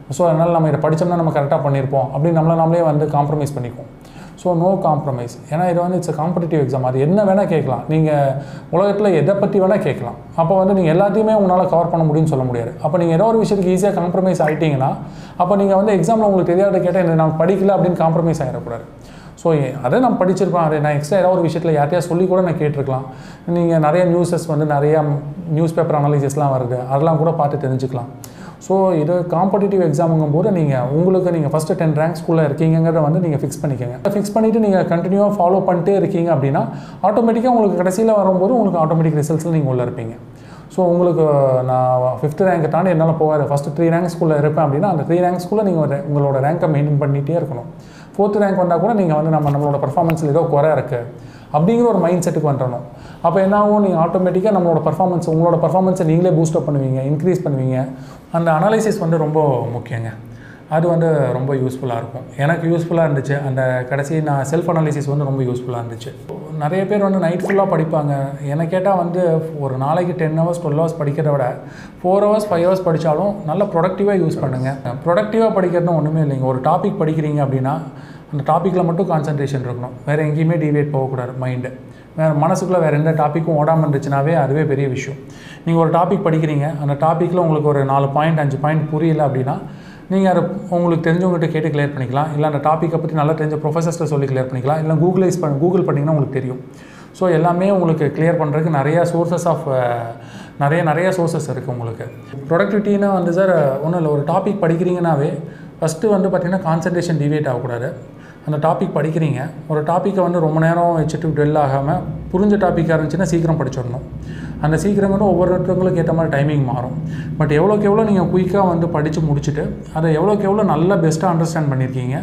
ஸோ அதனால் நம்ம இதை படித்தோம்னா நம்ம கரெக்டாக பண்ணியிருப்போம் அப்படின்னு நம்மளை நம்மளே வந்து காம்ப்ரமைஸ் பண்ணிக்குவோம் ஸோ நோ காம்ப்ரமைஸ் ஏன்னா இது வந்து இட்ஸ் காம்படிட்டிவ் எக்ஸாம் அது என்ன வேணால் கேட்கலாம் நீங்கள் உலகத்தில் எதை பற்றி வேணால் கேட்கலாம் அப்போ வந்து நீங்கள் எல்லாத்தையுமே உங்களால் கவர் பண்ண முடியும்னு சொல்ல முடியாது அப்போ நீங்கள் ஏதோ ஒரு விஷயத்துக்கு ஈஸியாக காம்ப்ரமைஸ் ஆகிட்டீங்கன்னா அப்போ நீங்கள் வந்து எக்ஸாமில் உங்களுக்கு தெரியாத கேட்டால் என்ன நான் படிக்கல அப்படின்னு காம்ப்ரமைஸ் ஆகிடக்கூடாது ஸோ அதை நான் படிச்சிருப்பேன் அதை நான் எக்ஸ்ட்ரா ஏதாவது ஒரு விஷயத்தில் யார்ட்டையா சொல்லி கூட நான் கேட்டிருக்கலாம் நீங்கள் நிறைய நியூஸஸ் வந்து நிறையா நியூஸ் பேப்பர் அனாலிசிஸ்லாம் வருது அதெல்லாம் கூட பார்த்து தெரிஞ்சுக்கலாம் ஸோ இது காம்படிட்டிவ் எக்ஸாமுங்கும் போது நீங்கள் உங்களுக்கு நீங்கள் ஃபஸ்ட்டு டென் ரேங்க்ஸ்குள்ளே இருக்கீங்கிறத வந்து நீங்கள் ஃபிக்ஸ் பண்ணிக்கோங்க ஃபிக்ஸ் பண்ணிவிட்டு நீங்கள் கண்டினியூவாக ஃபாலோ பண்ணிட்டே இருக்கீங்க அப்படின்னா ஆட்டோமேட்டிக்காக உங்களுக்கு கடைசியில் வரும்போது உங்களுக்கு ஆட்டோமேட்டிக் ரிசல்ட்ஸில் நீங்கள் உள்ளே இருப்பீங்க ஸோ உங்களுக்கு நான் ஃபிஃப்த் ரேங்கை தாண்டி என்னால் போகாது ஃபஸ்ட்டு த்ரீ ரேங்க்ஸ்குள்ளே இருப்பேன் அப்படின்னா அந்த த்ரீ ரேங்க்ஸ்குள்ளே நீங்கள் ஒரு உங்களோட ரேங்கை மெயின்டைன் பண்ணிகிட்டே இருக்கணும் ஃபோர்த் ரேங்க் வந்தால் கூட நீங்கள் வந்து நம்ம நம்மளோட பர்ஃபார்மன்ஸில் ஏதோ குறை இருக்குது அப்படிங்கிற ஒரு மைண்ட் செட்டுக்கு வந்துடணும் அப்போ என்ன ஆகும் நீங்கள் ஆட்டோமேட்டிக்காக நம்மளோட பர்ஃபார்மன்ஸ் உங்களோட பர்ஃபார்மன்ஸை நீங்களே பூஸ்டப் பண்ணுவீங்க இன்க்ரீஸ் பண்ணுவீங்க அந்த அனாலிசிஸ் வந்து ரொம்ப முக்கியங்க அது வந்து ரொம்ப யூஸ்ஃபுல்லாக இருக்கும் எனக்கு யூஸ்ஃபுல்லாக இருந்துச்சு அந்த கடைசி நான் செல்ஃப் அனாலிசிஸ் வந்து ரொம்ப யூஸ்ஃபுல்லாக இருந்துச்சு நிறைய பேர் வந்து நைட் ஃபுல்லாக படிப்பாங்க என்னை கேட்டால் வந்து ஒரு நாளைக்கு டென் ஹவர்ஸ் டுவெல் ஹவர்ஸ் படிக்கிறத விட ஃபோர் ஹவர்ஸ் ஃபைவ் ஹவர்ஸ் படித்தாலும் நல்லா ப்ரொடக்டிவாக யூஸ் பண்ணுங்கள் ப்ரொடக்டிவாக படிக்கிறதும் ஒன்றுமே இல்லைங்க ஒரு டாபிக் படிக்கிறீங்க அப்படின்னா அந்த டாப்பிக்கில் மட்டும் கான்சன்ட்ரேஷன் இருக்கணும் வேறு எங்கேயுமே டிவேட் போகக்கூடாது மைண்டு வேறு மனசுக்குள்ளே வேறு எந்த டாப்பிக்கும் ஓடாமல் இருந்துச்சுனாவே அதுவே பெரிய விஷயம் நீங்கள் ஒரு டாபிக் படிக்கிறீங்க அந்த டாப்பிக்கில் உங்களுக்கு ஒரு நாலு பாயிண்ட் அஞ்சு பாயிண்ட் புரியல அப்படின்னா நீங்கள் அதை உங்களுக்கு தெரிஞ்சவங்ககிட்ட கேட்டு கிளியர் பண்ணிக்கலாம் இல்லை அந்த டாப்பிக்கை பற்றி நல்லா தெரிஞ்ச ப்ரொஃபஸர்ஸ்ட்டை சொல்லி கிளியர் பண்ணிக்கலாம் இல்லை கூகுளைஸ் பண்ண கூகுள் பண்ணிங்கன்னா உங்களுக்கு தெரியும் ஸோ எல்லாமே உங்களுக்கு கிளியர் பண்ணுறதுக்கு நிறையா சோர்சஸ் ஆஃப் நிறைய நிறைய சோர்சஸ் இருக்குது உங்களுக்கு ப்ரொடக்டிவிட்டினா வந்து சார் ஒன்றும் இல்லை ஒரு டாபிக் படிக்கிறீங்கனாவே ஃபஸ்ட்டு வந்து பார்த்திங்கன்னா கான்சன்ட்ரேஷன் டிவேட் ஆகக்கூடாது அந்த டாபிக் படிக்கிறீங்க ஒரு டாப்பிக்கை வந்து ரொம்ப நேரம் வச்சுட்டு டெல் ஆகாமல் புரிஞ்ச டாப்பிக்காக இருந்துச்சுன்னா சீக்கிரம் படிச்சிடணும் அந்த சீக்கிரம் வந்து ஒவ்வொருத்தவங்களுக்கு ஏற்ற மாதிரி டைமிங் மாறும் பட் எவ்வளோக்கு எவ்வளோ நீங்கள் குயிக்காக வந்து படித்து முடிச்சுட்டு அதை எவ்வளோக்கு எவ்வளோ நல்லா பெஸ்ட்டாக அண்டர்ஸ்டாண்ட் பண்ணியிருக்கீங்க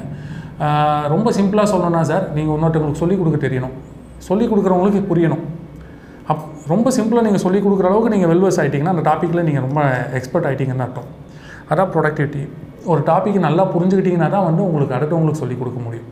ஆஹ் ரொம்ப சிம்பிளாக சொல்லணும்னா சார் நீங்கள் இன்னொருத்தவங்களுக்கு சொல்லிக் கொடுக்க தெரியணும் சொல்லிக் கொடுக்குறவங்களுக்கு புரியணும் அப் ரொம்ப சிம்பிளாக நீங்கள் சொல்லிக் கொடுக்குற அளவுக்கு நீங்கள் வெல்வஸ் ஆகிட்டிங்கன்னா அந்த டாப்பிக்கில் நீங்கள் ரொம்ப எக்ஸ்பர்ட் ஆகிட்டீங்கன்னு அர்த்தம் அதான் ப்ரொடக்டிவிட்டி ஒரு டாபிக் நல்லா புரிஞ்சுக்கிட்டிங்கன்னா தான் வந்து உங்களுக்கு அடுத்தவங்களுக்கு சொல்லிக் கொடுக்க முடியும்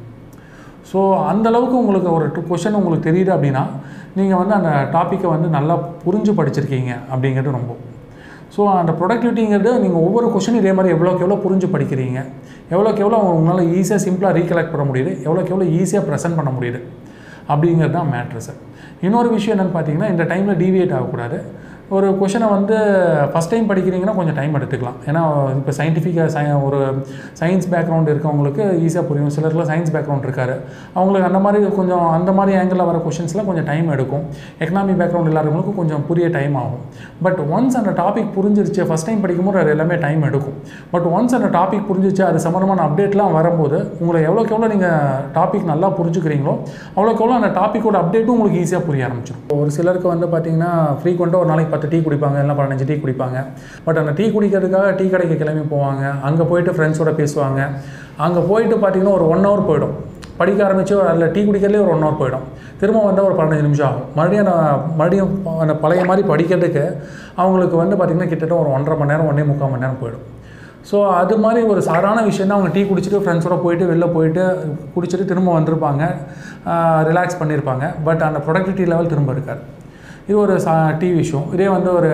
ஸோ அந்தளவுக்கு உங்களுக்கு ஒரு டூ கொஷின் உங்களுக்கு தெரியுது அப்படின்னா நீங்கள் வந்து அந்த டாப்பிக்கை வந்து நல்லா புரிஞ்சு படிச்சிருக்கீங்க அப்படிங்கிறது ரொம்ப ஸோ அந்த ப்ரொடக்டிவிட்டிங்கிறது நீங்கள் ஒவ்வொரு கொஷினும் இதே மாதிரி எவ்வளோக்கு எவ்வளோ புரிஞ்சு படிக்கிறீங்க எவ்வளோக்கு எவ்வளோ உங்களால் ஈஸியாக சிம்பிளாக ரீகலெக்ட் பண்ண முடியுது எவ்வளோக்கு எவ்வளோ ஈஸியாக ப்ரெசென்ட் பண்ண முடியுது அப்படிங்கிறது தான் மேட்ரு சார் இன்னொரு விஷயம் என்னென்னு பார்த்தீங்கன்னா இந்த டைமில் டீவியேட் ஆகக்கூடாது ஒரு கொஷனை வந்து ஃபஸ்ட் டைம் படிக்கிறீங்கன்னா கொஞ்சம் டைம் எடுத்துக்கலாம் ஏன்னா இப்போ சயின்டிஃபிக்காக சய ஒரு சயின்ஸ் பேக்ரவுண்ட் இருக்கவங்களுக்கு ஈஸியாக புரியும் சிலருக்குலாம் சயின்ஸ் பேக்ரவுண்ட் இருக்காரு அவங்களுக்கு அந்த மாதிரி கொஞ்சம் அந்த மாதிரி ஆங்கிளில் வர கொஷின்ஸ்லாம் கொஞ்சம் டைம் எடுக்கும் எக்கனாமி பேக்ரவுண்ட் இல்லாதவங்களுக்கும் கொஞ்சம் புரிய டைம் ஆகும் பட் ஒன்ஸ் அந்த டாபிக் புரிஞ்சிருச்சு ஃபஸ்ட் டைம் படிக்கும்போது அது எல்லாமே டைம் எடுக்கும் பட் ஒன்ஸ் அந்த டாபிக் புரிஞ்சிச்சு அது சம்மந்தமான அப்டேட்லாம் வரும்போது உங்களை எவ்வளோக்கு எவ்வளோ நீங்கள் டாபிக் நல்லா புரிஞ்சுக்கிறீங்களோ அவ்வளோக்கு எவ்வளோ அந்த டாப்பிக்கோட அப்டேட்டும் உங்களுக்கு ஈஸியாக புரிய ஆரம்பிச்சிடும் ஒரு சிலருக்கு வந்து பார்த்தீங்கன்னா ஃப்ரீக்வெண்ட்டாக ஒரு நாளைக்கு பத்து டீ குடிப்பாங்க இல்லை பதினஞ்சு டீ குடிப்பாங்க பட் அந்த டீ குடிக்கிறதுக்காக டீ கடைக்கு கிளம்பி போவாங்க அங்கே போயிட்டு ஃப்ரெண்ட்ஸோட பேசுவாங்க அங்கே போயிட்டு பார்த்தீங்கன்னா ஒரு ஒன் ஹவர் போயிடும் படிக்க ஆரம்பித்து அதில் டீ குடிக்கிறதுலே ஒரு ஒன் ஹவர் போயிடும் திரும்ப வந்தால் ஒரு பதினஞ்சு நிமிஷம் ஆகும் மறுபடியும் நான் மறுபடியும் அந்த பழைய மாதிரி படிக்கிறதுக்கு அவங்களுக்கு வந்து பார்த்திங்கன்னா கிட்டத்தட்ட ஒரு ஒன்றரை மணி நேரம் ஒன்றே முக்கால் மணி நேரம் போயிடும் ஸோ அது மாதிரி ஒரு சாதாரண விஷயம் தான் அவங்க டீ குடிச்சிட்டு ஃப்ரெண்ட்ஸோட போயிட்டு வெளில போயிட்டு குடிச்சிட்டு திரும்ப வந்திருப்பாங்க ரிலாக்ஸ் பண்ணியிருப்பாங்க பட் அந்த ப்ரொடக்டிவிட்டி லெவல் திரும்ப இருக்காது இது ஒரு சா டீ விஷயம் இதே வந்து ஒரு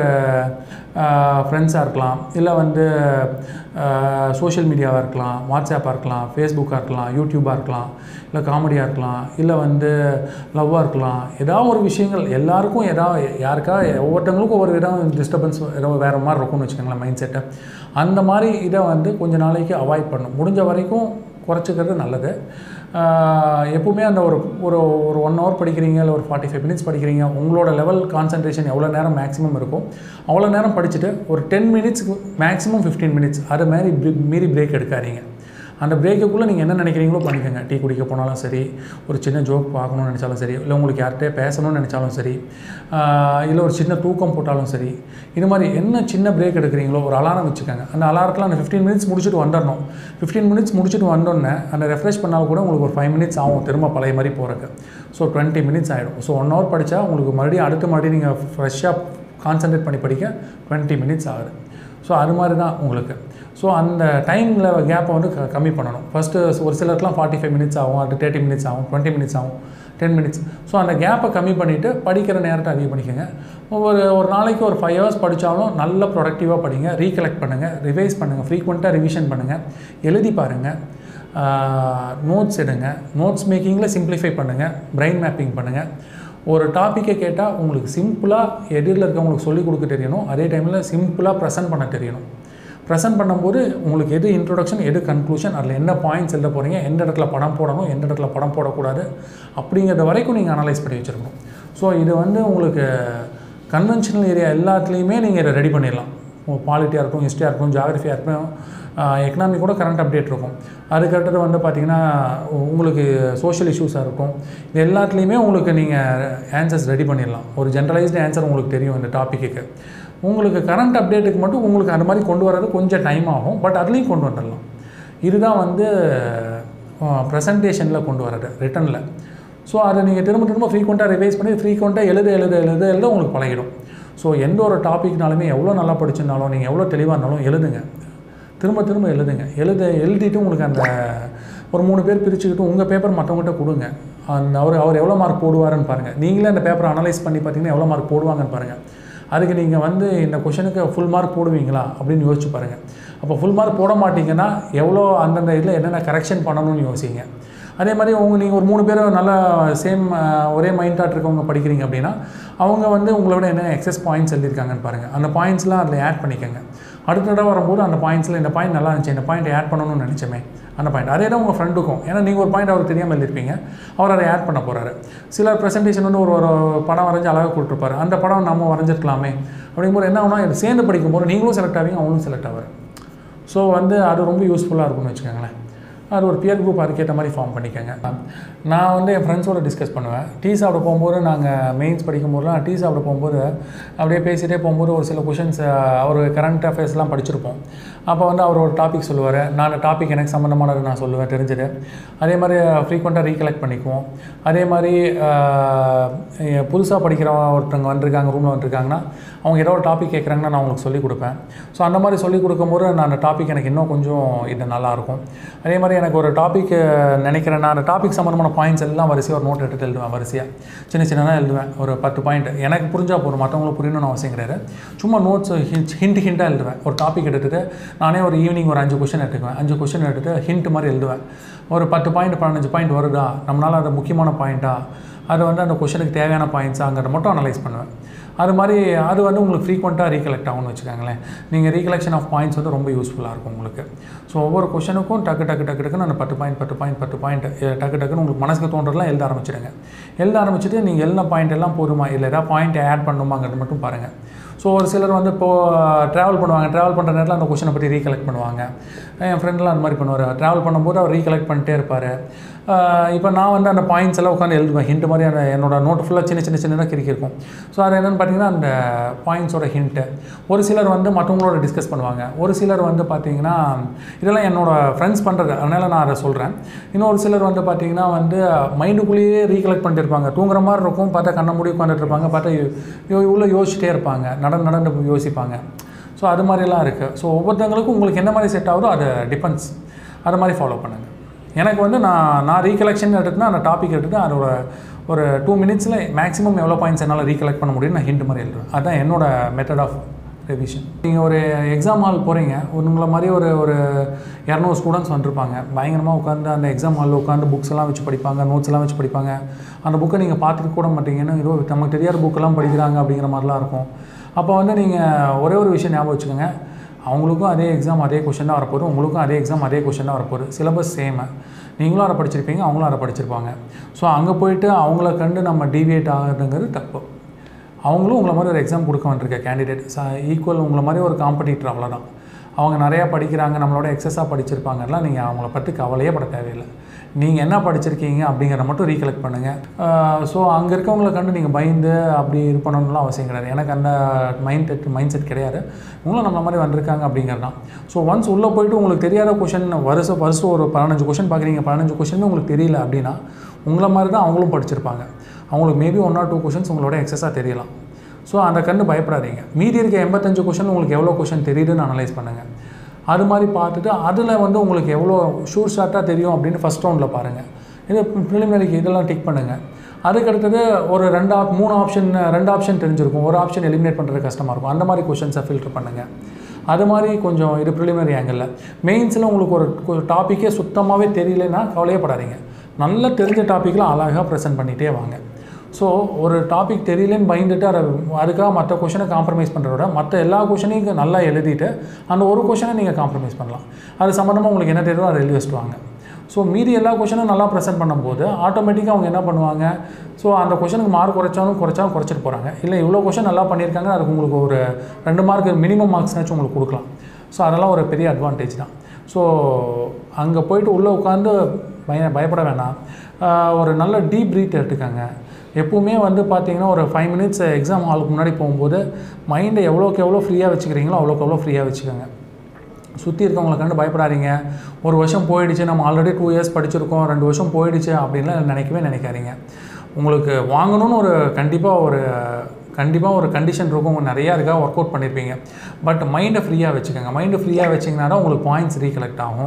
ஃப்ரெண்ட்ஸாக இருக்கலாம் இல்லை வந்து சோஷியல் மீடியாவாக இருக்கலாம் வாட்ஸ்அப்பாக இருக்கலாம் ஃபேஸ்புக்காக இருக்கலாம் யூடியூப்பாக இருக்கலாம் இல்லை காமெடியாக இருக்கலாம் இல்லை வந்து லவ்வாக இருக்கலாம் ஏதாவது ஒரு விஷயங்கள் எல்லாருக்கும் ஏதாவது யாருக்கா ஒவ்வொருத்தவங்களுக்கும் ஒவ்வொரு இடம் டிஸ்டர்பன்ஸ் ஏதோ வேறு மாதிரி இருக்கும்னு வச்சுக்கோங்களேன் மைண்ட் செட்டை அந்த மாதிரி இதை வந்து கொஞ்ச நாளைக்கு அவாய்ட் பண்ணணும் முடிஞ்ச வரைக்கும் குறைச்சிக்கிறது நல்லது ஆஹ் எப்பவுமே அந்த ஒரு ஒரு ஒரு ஒன் ஹவர் படிக்கிறீங்க இல்லை ஒரு ஃபார்ட்டி ஃபைவ் மினிட்ஸ் படிக்கிறீங்க உங்களோட லெவல் கான்சன்ட்ரேஷன் எவ்வளோ நேரம் மேக்ஸிமம் இருக்கும் அவ்வளோ நேரம் படிச்சுட்டு ஒரு டென் மினிட்ஸ்க்கு மேக்ஸிமம் ஃபிஃப்டீன் மினிட்ஸ் அது மாதிரி பி- மீறி பிரேக் எடுக்காதீங்க அந்த பிரேக்குக்குள்ளே நீங்கள் என்ன நினைக்கிறீங்களோ பண்ணிக்கோங்க டீ குடிக்க போனாலும் சரி ஒரு சின்ன ஜோக் பார்க்கணும்னு நினச்சாலும் சரி இல்லை உங்களுக்கு யார்கிட்டயே பேசணும்னு நினச்சாலும் சரி ஆஹ் இல்லை ஒரு சின்ன தூக்கம் போட்டாலும் சரி இது மாதிரி என்ன சின்ன பிரேக் எடுக்கிறீங்களோ ஒரு அலாரம் வச்சுக்கோங்க அந்த அலாரத்தில் அந்த ஃபிஃப்டீன் மினிட்ஸ் முடிச்சுட்டு வந்துடணும் ஃபிஃப்டீன் மினிட்ஸ் முடிச்சுட்டு வந்தோடனே அந்த ரெஃப்ரெஷ் பண்ணால் கூட உங்களுக்கு ஒரு ஃபைவ் மினிட்ஸ் ஆகும் திரும்ப பழைய மாதிரி போகிறக்கு ஸோ டுவெண்ட்டி மினிட்ஸ் ஆகிடும் ஸோ ஒன் ஹவர் படித்தா உங்களுக்கு மறுபடியும் அடுத்த மறுபடியும் நீங்கள் ஃப்ரெஷ்ஷாக கான்சன்ட்ரேட் பண்ணி படிக்க டுவெண்ட்டி மினிட்ஸ் ஆகுது ஸோ அது மாதிரி தான் உங்களுக்கு ஸோ அந்த டைமில் கேப்பை வந்து க- கம்மி பண்ணணும் ஃபஸ்ட்டு ஒரு சிலருக்குலாம் ஃபார்ட்டி ஃபைவ் மினிட்ஸ் ஆகும் அது தேர்ட்டி மினிட்ஸ் ஆகும் டுவெண்ட்டி மினிட்ஸ் ஆகும் டென் மினிட்ஸ் ஸோ அந்த கேப்பை கம்மி பண்ணிவிட்டு படிக்கிற நேரத்தை அதிகம் பண்ணிக்கோங்க ஒரு ஒரு நாளைக்கு ஒரு ஃபைவ் ஹவர்ஸ் படித்தாலும் நல்ல ப்ரொடக்டிவாக படிங்க ரீகலெக்ட் பண்ணுங்கள் ரிவைஸ் பண்ணுங்கள் ஃப்ரீக்வெண்ட்டாக ரிவிஷன் பண்ணுங்கள் எழுதி பாருங்கள் நோட்ஸ் எடுங்க நோட்ஸ் மேக்கிங்கில் சிம்பிளிஃபை பண்ணுங்கள் பிரெயின் மேப்பிங் பண்ணுங்கள் ஒரு டாப்பிக்கை கேட்டால் உங்களுக்கு சிம்பிளாக எதிரில் இருக்கவங்களுக்கு சொல்லிக் கொடுக்க தெரியணும் அதே டைமில் சிம்பிளாக ப்ரெசென்ட் பண்ண தெரியணும் ப்ரெசென்ட் பண்ணும்போது உங்களுக்கு எது இன்ட்ரொடக்ஷன் எது கன்க்ளூஷன் அதில் என்ன பாயிண்ட்ஸ் எழுத போகிறீங்க எந்த இடத்துல படம் போடணும் எந்த இடத்துல படம் போடக்கூடாது அப்படிங்கிறது வரைக்கும் நீங்கள் அனலைஸ் பண்ணி வச்சுருக்கணும் ஸோ இது வந்து உங்களுக்கு கன்வென்ஷனல் ஏரியா எல்லாத்துலேயுமே நீங்கள் இதை ரெடி பண்ணிடலாம் பாலிட்டியாக இருக்கும் ஹிஸ்ட்ரியாக இருக்கும் ஜாகிரஃபியாக இருக்கும் எக்கனாமி கூட கரண்ட் அப்டேட் இருக்கும் அதுக்கடுத்தது வந்து பார்த்திங்கன்னா உங்களுக்கு சோஷியல் இஷ்யூஸாக இருக்கும் இது எல்லாத்துலேயுமே உங்களுக்கு நீங்கள் ஆன்சர்ஸ் ரெடி பண்ணிடலாம் ஒரு ஜென்ரலைஸ்டு ஆன்சர் உங்களுக்கு தெரியும் இந்த டாப்பிக்கு உங்களுக்கு கரண்ட் அப்டேட்டுக்கு மட்டும் உங்களுக்கு அந்த மாதிரி கொண்டு வர்றது கொஞ்சம் டைம் ஆகும் பட் அதுலேயும் கொண்டு வந்துடலாம் இதுதான் வந்து ப்ரெசன்டேஷனில் கொண்டு வர்றது ரிட்டனில் ஸோ அதை நீங்கள் திரும்ப திரும்ப ஃப்ரீக்வெண்ட்டாக ரிவைஸ் பண்ணி ஃப்ரீக்வெண்ட்டாக எழுத எழுத எழுத எழுத உங்களுக்கு பழகிடும் ஸோ எந்த ஒரு டாப்பிக்னாலுமே எவ்வளோ நல்லா படிச்சிருந்தாலும் நீங்கள் எவ்வளோ தெளிவாக இருந்தாலும் எழுதுங்க திரும்ப திரும்ப எழுதுங்க எழுத எழுதிட்டு உங்களுக்கு அந்த ஒரு மூணு பேர் பிரிச்சுக்கிட்டு உங்கள் பேப்பர் மற்றவங்ககிட்ட கொடுங்க அந்த அவர் அவர் எவ்வளோ மார்க் போடுவாருன்னு பாருங்கள் நீங்களே அந்த பேப்பரை அனலைஸ் பண்ணி பார்த்தீங்கன்னா எவ்வளோ மார்க் போடுவாங்கன்னு பாருங்கள் அதுக்கு நீங்கள் வந்து இந்த கொஷனுக்கு ஃபுல் மார்க் போடுவீங்களா அப்படின்னு யோசிச்சு பாருங்கள் அப்போ ஃபுல் மார்க் போட மாட்டீங்கன்னா எவ்வளோ அந்தந்த இதில் என்னென்ன கரெக்ஷன் பண்ணணும்னு யோசிங்க அதே மாதிரி உங்கள் நீங்கள் ஒரு மூணு பேர் நல்லா சேம் ஒரே மைண்ட் தாட் இருக்கவங்க படிக்கிறீங்க அப்படின்னா அவங்க வந்து உங்களை விட என்ன எக்ஸஸ் பாயிண்ட்ஸ் எழுதியிருக்காங்கன்னு பாருங்கள் அந்த பாயிண்ட்ஸ்லாம் அதில் ஆட் பண்ணிக்கோங்க அடுத்த தடவை வரும்போது அந்த பாயிண்ட்ஸில் இந்த பாயிண்ட் நல்லா இருந்துச்சு இந்த பாயிண்ட் ஆட் பண்ணணும்னு நினச்சமே அந்த பாயிண்ட் அதே தான் உங்கள் ஃப்ரெண்டுக்கும் ஏன்னா நீங்கள் ஒரு பாயிண்ட் அவருக்கு தெரியாமல் எழுதிருப்பீங்க அவர் அதை ஆட் பண்ண போகிறாரு சில ப்ரெசன்டேஷன் வந்து ஒரு ஒரு படம் வரைஞ்சி அழகாக கொடுத்துருப்பாரு அந்த படம் நம்ம வரைஞ்சிருக்கலாமே அப்படிங்கும்போது என்ன ஆகுனா இது சேர்ந்து படிக்கும்போது நீங்களும் செலக்ட் ஆவீங்க அவங்களும் செலக்ட் ஆவார் ஸோ வந்து அது ரொம்ப யூஸ்ஃபுல்லாக இருக்கும்னு வச்சுக்கோங்களேன் அது ஒரு பியர் குரூப் அதுக்கேற்ற மாதிரி ஃபார்ம் பண்ணிக்கோங்க நான் வந்து என் ஃப்ரெண்ட்ஸோட டிஸ்கஸ் பண்ணுவேன் டீ சாப்பிட போகும்போது நாங்கள் மெயின்ஸ் படிக்கும்போதுலாம் டீ சாப்பிட போகும்போது அப்படியே பேசிகிட்டே போகும்போது ஒரு சில கொஷின்ஸ் அவர் கரண்ட் அஃபேர்ஸ்லாம் படிச்சிருப்போம் அப்போ வந்து அவர் ஒரு டாபிக் சொல்லுவார் நான் அந்த டாபிக் எனக்கு சம்மந்தமானது நான் சொல்லுவேன் தெரிஞ்சது அதே மாதிரி ஃப்ரீக்வெண்ட்டாக ரீகலெக்ட் பண்ணிக்குவோம் அதே மாதிரி புதுசாக படிக்கிற ஒருத்தவங்க வந்திருக்காங்க ரூமில் வந்திருக்காங்கன்னா அவங்க ஏதோ ஒரு டாபிக் கேட்குறாங்கன்னா நான் அவங்களுக்கு சொல்லிக் கொடுப்பேன் ஸோ அந்த மாதிரி சொல்லிக் கொடுக்கும்போது நான் அந்த டாபிக் எனக்கு இன்னும் கொஞ்சம் இது நல்லாயிருக்கும் அதே மாதிரி எனக்கு ஒரு டாபிக் நினைக்கிறேன் நான் அந்த டாபிக் சம்மந்தமான பாயிண்ட்ஸ் எல்லாம் வரிசையாக ஒரு நோட் எடுத்து எழுதுவேன் வரிசையாக சின்ன சின்னதாக எழுதுவேன் ஒரு பத்து பாயிண்ட் எனக்கு புரிஞ்சால் போதும் மற்றவங்களுக்கு புரியணும்னு அவசியம் கிடையாது சும்மா நோட்ஸ் ஹிண்ட் ஹிண்ட்டாக எழுதுவேன் ஒரு டாபிக் எடுத்துகிட்டு நானே ஒரு ஈவினிங் ஒரு அஞ்சு கொஷின் எடுத்துக்குவேன் அஞ்சு கொஷின் எடுத்துகிட்டு ஹிண்ட் மாதிரி எழுதுவேன் ஒரு பத்து பாயிண்ட் பதினஞ்சு பாயிண்ட் வருதா நம்மளால் அது முக்கியமான பாயிண்ட்டா அது வந்து அந்த கொஷனுக்கு தேவையான பாயிண்ட்ஸாங்கிறத மட்டும் அனலைஸ் பண்ணுவேன் அது மாதிரி அது வந்து உங்களுக்கு ஃப்ரீக்வெண்ட்டாக ரீகலெக்ட் ஆகும்னு வச்சுக்கோங்களேன் நீங்கள் ரீகலெக்ஷன் ஆஃப் பாயிண்ட்ஸ் வந்து ரொம்ப யூஸ்ஃபுல்லாக இருக்கும் உங்களுக்கு ஸோ ஒவ்வொரு கொஷனுக்கும் டக்கு டக்கு டக்கு டக்குன்னு அந்த பத்து பாயிண்ட் பத்து பாயிண்ட் பத்து பாயிண்ட் டக்கு டக்குன்னு உங்களுக்கு மனசுக்கு தோன்றதெல்லாம் எழுத ஆரம்பிச்சிடுங்க எழுத ஆரம்பிச்சுட்டு நீங்கள் எழுதின பாயிண்ட் எல்லாம் போதுமா இல்லை ஏதாவது பாயிண்ட் ஆட் பண்ணுமாங்கிறது மட்டும் பாருங்கள் ஸோ ஒரு சிலர் வந்து இப்போது ட்ராவல் பண்ணுவாங்க ட்ராவல் பண்ணுற நேரத்தில் அந்த கொஷனை பற்றி ரீகலெக்ட் பண்ணுவாங்க என் ஃப்ரெண்ட்லாம் அந்த மாதிரி பண்ணுவார் ட்ராவல் பண்ணும்போது அவர் ரீகலெக்ட் பண்ணிட்டே இருப்பார் இப்போ நான் வந்து அந்த பாயிண்ட்ஸ் எல்லாம் உட்காந்து எழுதுவேன் ஹிண்ட் மாதிரி அந்த என்னோட நோட் ஃபுல்லாக சின்ன சின்ன சின்னதாக கிறுக்கி இருக்கும் ஸோ அது என்னென்னு பார்த்தீங்கன்னா அந்த பாயிண்ட்ஸோட ஹிண்ட்டு ஒரு சிலர் வந்து மற்றவங்களோட டிஸ்கஸ் பண்ணுவாங்க ஒரு சிலர் வந்து பார்த்தீங்கன்னா இதெல்லாம் என்னோட ஃப்ரெண்ட்ஸ் பண்ணுறது அதனால் நான் அதை சொல்கிறேன் இன்னொரு சிலர் வந்து பார்த்தீங்கன்னா வந்து மைண்டுக்குள்ளேயே ரீகலெக்ட் பண்ணிட்டு இருப்பாங்க தூங்குற மாதிரி இருக்கும் பார்த்தா கண்ண மூடி உட்காந்துட்டு இருப்பாங்க பார்த்தா யோ- இவ்வளோ யோசிச்சிட்டே இருப்பாங்க நடந்து நடந்து யோசிப்பாங்க ஸோ அது மாதிரிலாம் இருக்குது ஸோ ஒவ்வொருத்தவங்களுக்கும் உங்களுக்கு என்ன மாதிரி செட் ஆகுதோ அது டிபெண்ட்ஸ் அது மாதிரி ஃபாலோ பண்ணுங்கள் எனக்கு வந்து நான் நான் ரீகலெக்ஷன் எடுத்துனா அந்த டாபிக் எடுத்துட்டு அதோட ஒரு டூ மினிட்ஸில் மேக்ஸிமம் எவ்வளோ பாயிண்ட்ஸ் என்னால் ரீகலெக்ட் பண்ண முடியும்னு நான் ஹிண்ட் மாதிரி எழுதுவேன் அதுதான் என்னோட மெத்தட் ஆஃப் ரிவிஷன் நீங்கள் ஒரு எக்ஸாம் ஹால் போகிறீங்க உங்களை மாதிரி ஒரு ஒரு இரநூறு ஸ்டூடெண்ட்ஸ் வந்திருப்பாங்க பயங்கரமாக உட்காந்து அந்த எக்ஸாம் ஹாலில் உட்காந்து புக்ஸ் எல்லாம் வச்சு படிப்பாங்க நோட்ஸ் எல்லாம் வச்சு படிப்பாங்க அந்த புக்கை நீங்கள் பார்த்துட்டு கூட மாட்டீங்கன்னா ஏதோ நமக்கு தெரியாத புக்கெல்லாம் படிக்கிறாங்க அப்படிங்கிற மாதிரிலாம் இருக்கும் அப்போ வந்து நீங்கள் ஒரே ஒரு விஷயம் ஞாபகம் வச்சுக்கோங்க அவங்களுக்கும் அதே எக்ஸாம் அதே கொஷின் தான் வரப்போகுது உங்களுக்கும் அதே எக்ஸாம் அதே கொஷின் தான் வரப்போகுது சிலபஸ் சேமு நீங்களும் அதை படிச்சிருப்பீங்க அவங்களும் அதை படிச்சிருப்பாங்க ஸோ அங்கே போயிட்டு அவங்கள கண்டு நம்ம டீவியேட் ஆகுதுங்கிறது தப்பு அவங்களும் உங்களை மாதிரி ஒரு எக்ஸாம் கொடுக்க வந்திருக்க கேண்டிடேட் ஈக்குவல் உங்களை மாதிரி ஒரு காம்படிட்டர் அவ்வளோதான் அவங்க நிறையா படிக்கிறாங்க நம்மளோட எக்ஸஸாக படிச்சிருப்பாங்கலாம் நீங்கள் அவங்கள பற்றி கவலையே பட தேவையில்லை நீங்கள் என்ன படிச்சிருக்கீங்க அப்படிங்கிறத மட்டும் ரீகலெக்ட் பண்ணுங்கள் ஸோ அங்கே இருக்கவங்கள கண்டு நீங்கள் பயந்து அப்படி இது பண்ணணும்லாம் அவசியம் கிடையாது எனக்கு அந்த மைண்ட் செட் மைண்ட் செட் கிடையாது உங்களும் நம்மள மாதிரி வந்திருக்காங்க அப்படிங்கிறது தான் ஸோ ஒன்ஸ் உள்ளே போயிட்டு உங்களுக்கு தெரியாத கொஷின் வருஷம் வருஷம் ஒரு பதினஞ்சு கொஷின் பார்க்குறீங்க பதினஞ்சு கொஷினுமே உங்களுக்கு தெரியல அப்படின்னா உங்களை மாதிரி தான் அவங்களும் படிச்சிருப்பாங்க அவங்களுக்கு maybe one or two questions உங்களோட எக்ஸஸாக தெரியலாம் ஸோ அந்த கண்டு பயப்படாதீங்க மீதி இருக்க எண்பத்தஞ்சு கொஷின் உங்களுக்கு எவ்வளோ கொஷின் தெரியுதுன்னு அனலைஸ் பண்ணுங்கள் அது மாதிரி பார்த்துட்டு அதில் வந்து உங்களுக்கு எவ்வளோ ஷூர் ஷார்ட்டாக தெரியும் அப்படின்னு ஃபஸ்ட் ரவுண்டில் பாருங்கள் இது ப்ரிலிமினரிக்கு இதெல்லாம் டிக் பண்ணுங்கள் அதுக்கு அடுத்தது ஒரு ரெண்டு ஆப் மூணு ஆப்ஷன் ரெண்டு ஆப்ஷன் தெரிஞ்சிருக்கும் ஒரு ஆப்ஷன் எலிமினேட் பண்ணுறது கஷ்டமாக இருக்கும் அந்த மாதிரி கொஷின்ஸை ஃபில்டர் பண்ணுங்கள் அது மாதிரி கொஞ்சம் இது ப்ரிலிமினரி ஆங்கிளில் மெயின்ஸில் உங்களுக்கு ஒரு டாப்பிக்கே சுத்தமாகவே தெரியலன்னா கவலையப்படாதீங்க நல்லா தெரிஞ்ச டாப்பிக்கில் அழகாக ப்ரெசென்ட் பண்ணிகிட்டே வாங்க ஸோ ஒரு டாபிக் தெரியலன்னு பயந்துட்டு அதை அதுக்காக மற்ற கொஷனை காம்ப்ரமைஸ் பண்ணுறத விட மற்ற எல்லா கொஷனையும் நல்லா எழுதிட்டு அந்த ஒரு கொஷனை நீங்கள் காம்ப்ரமைஸ் பண்ணலாம் அது சம்மந்தமாக உங்களுக்கு என்ன தெரியுதோ அதை எழுதி வச்சுட்டு வாங்க ஸோ மீதி எல்லா கொஷனும் நல்லா ப்ரெசென்ட் பண்ணும்போது ஆட்டோமேட்டிக்காக அவங்க என்ன பண்ணுவாங்க ஸோ அந்த கொஷனுக்கு மார்க் குறைச்சாலும் குறைச்சாலும் குறைச்சிட்டு போகிறாங்க இல்லை இவ்வளோ கொஷன் நல்லா பண்ணியிருக்காங்க அதுக்கு உங்களுக்கு ஒரு ரெண்டு மார்க் மினிமம் மார்க்ஸ்னாச்சும் உங்களுக்கு கொடுக்கலாம் ஸோ அதெல்லாம் ஒரு பெரிய அட்வான்டேஜ் தான் ஸோ அங்கே போயிட்டு உள்ளே உட்காந்து பய பயப்பட வேணாம் ஆஹ் ஒரு நல்ல டீப் ப்ரீத் எடுத்துக்கங்க எப்பவுமே வந்து பார்த்தீங்கன்னா ஒரு ஃபைவ் மினிட்ஸ் எக்ஸாம் ஹாலுக்கு முன்னாடி போகும்போது மைண்டை எவ்வளோக்கு எவ்வளோ ஃப்ரீயாக வச்சுக்கிறீங்களோ அவ்வளோக்கு எவ்வளோ ஃப்ரீயாக வச்சுக்கோங்க சுற்றி இருக்கவங்களை கண்டு பயப்படாதீங்க ஒரு வருஷம் போயிடுச்சு நம்ம ஆல்ரெடி டூ இயர்ஸ் படிச்சிருக்கோம் ரெண்டு வருஷம் போயிடுச்சு அப்படின்லாம் நினைக்கவே நினைக்காதீங்க உங்களுக்கு வாங்கணும்னு ஒரு கண்டிப்பாக ஒரு கண்டிப்பாக ஒரு கண்டிஷன் இருக்கும் உங்க நிறையா இருக்கா ஒர்க் அவுட் பண்ணியிருப்பீங்க பட் மைண்டை ஃப்ரீயாக வச்சுக்கோங்க மைண்டை ஃப்ரீயாக வச்சிங்கன்னா தான் உங்களுக்கு பாயிண்ட்ஸ் ரீகலெக்ட் ஆகும்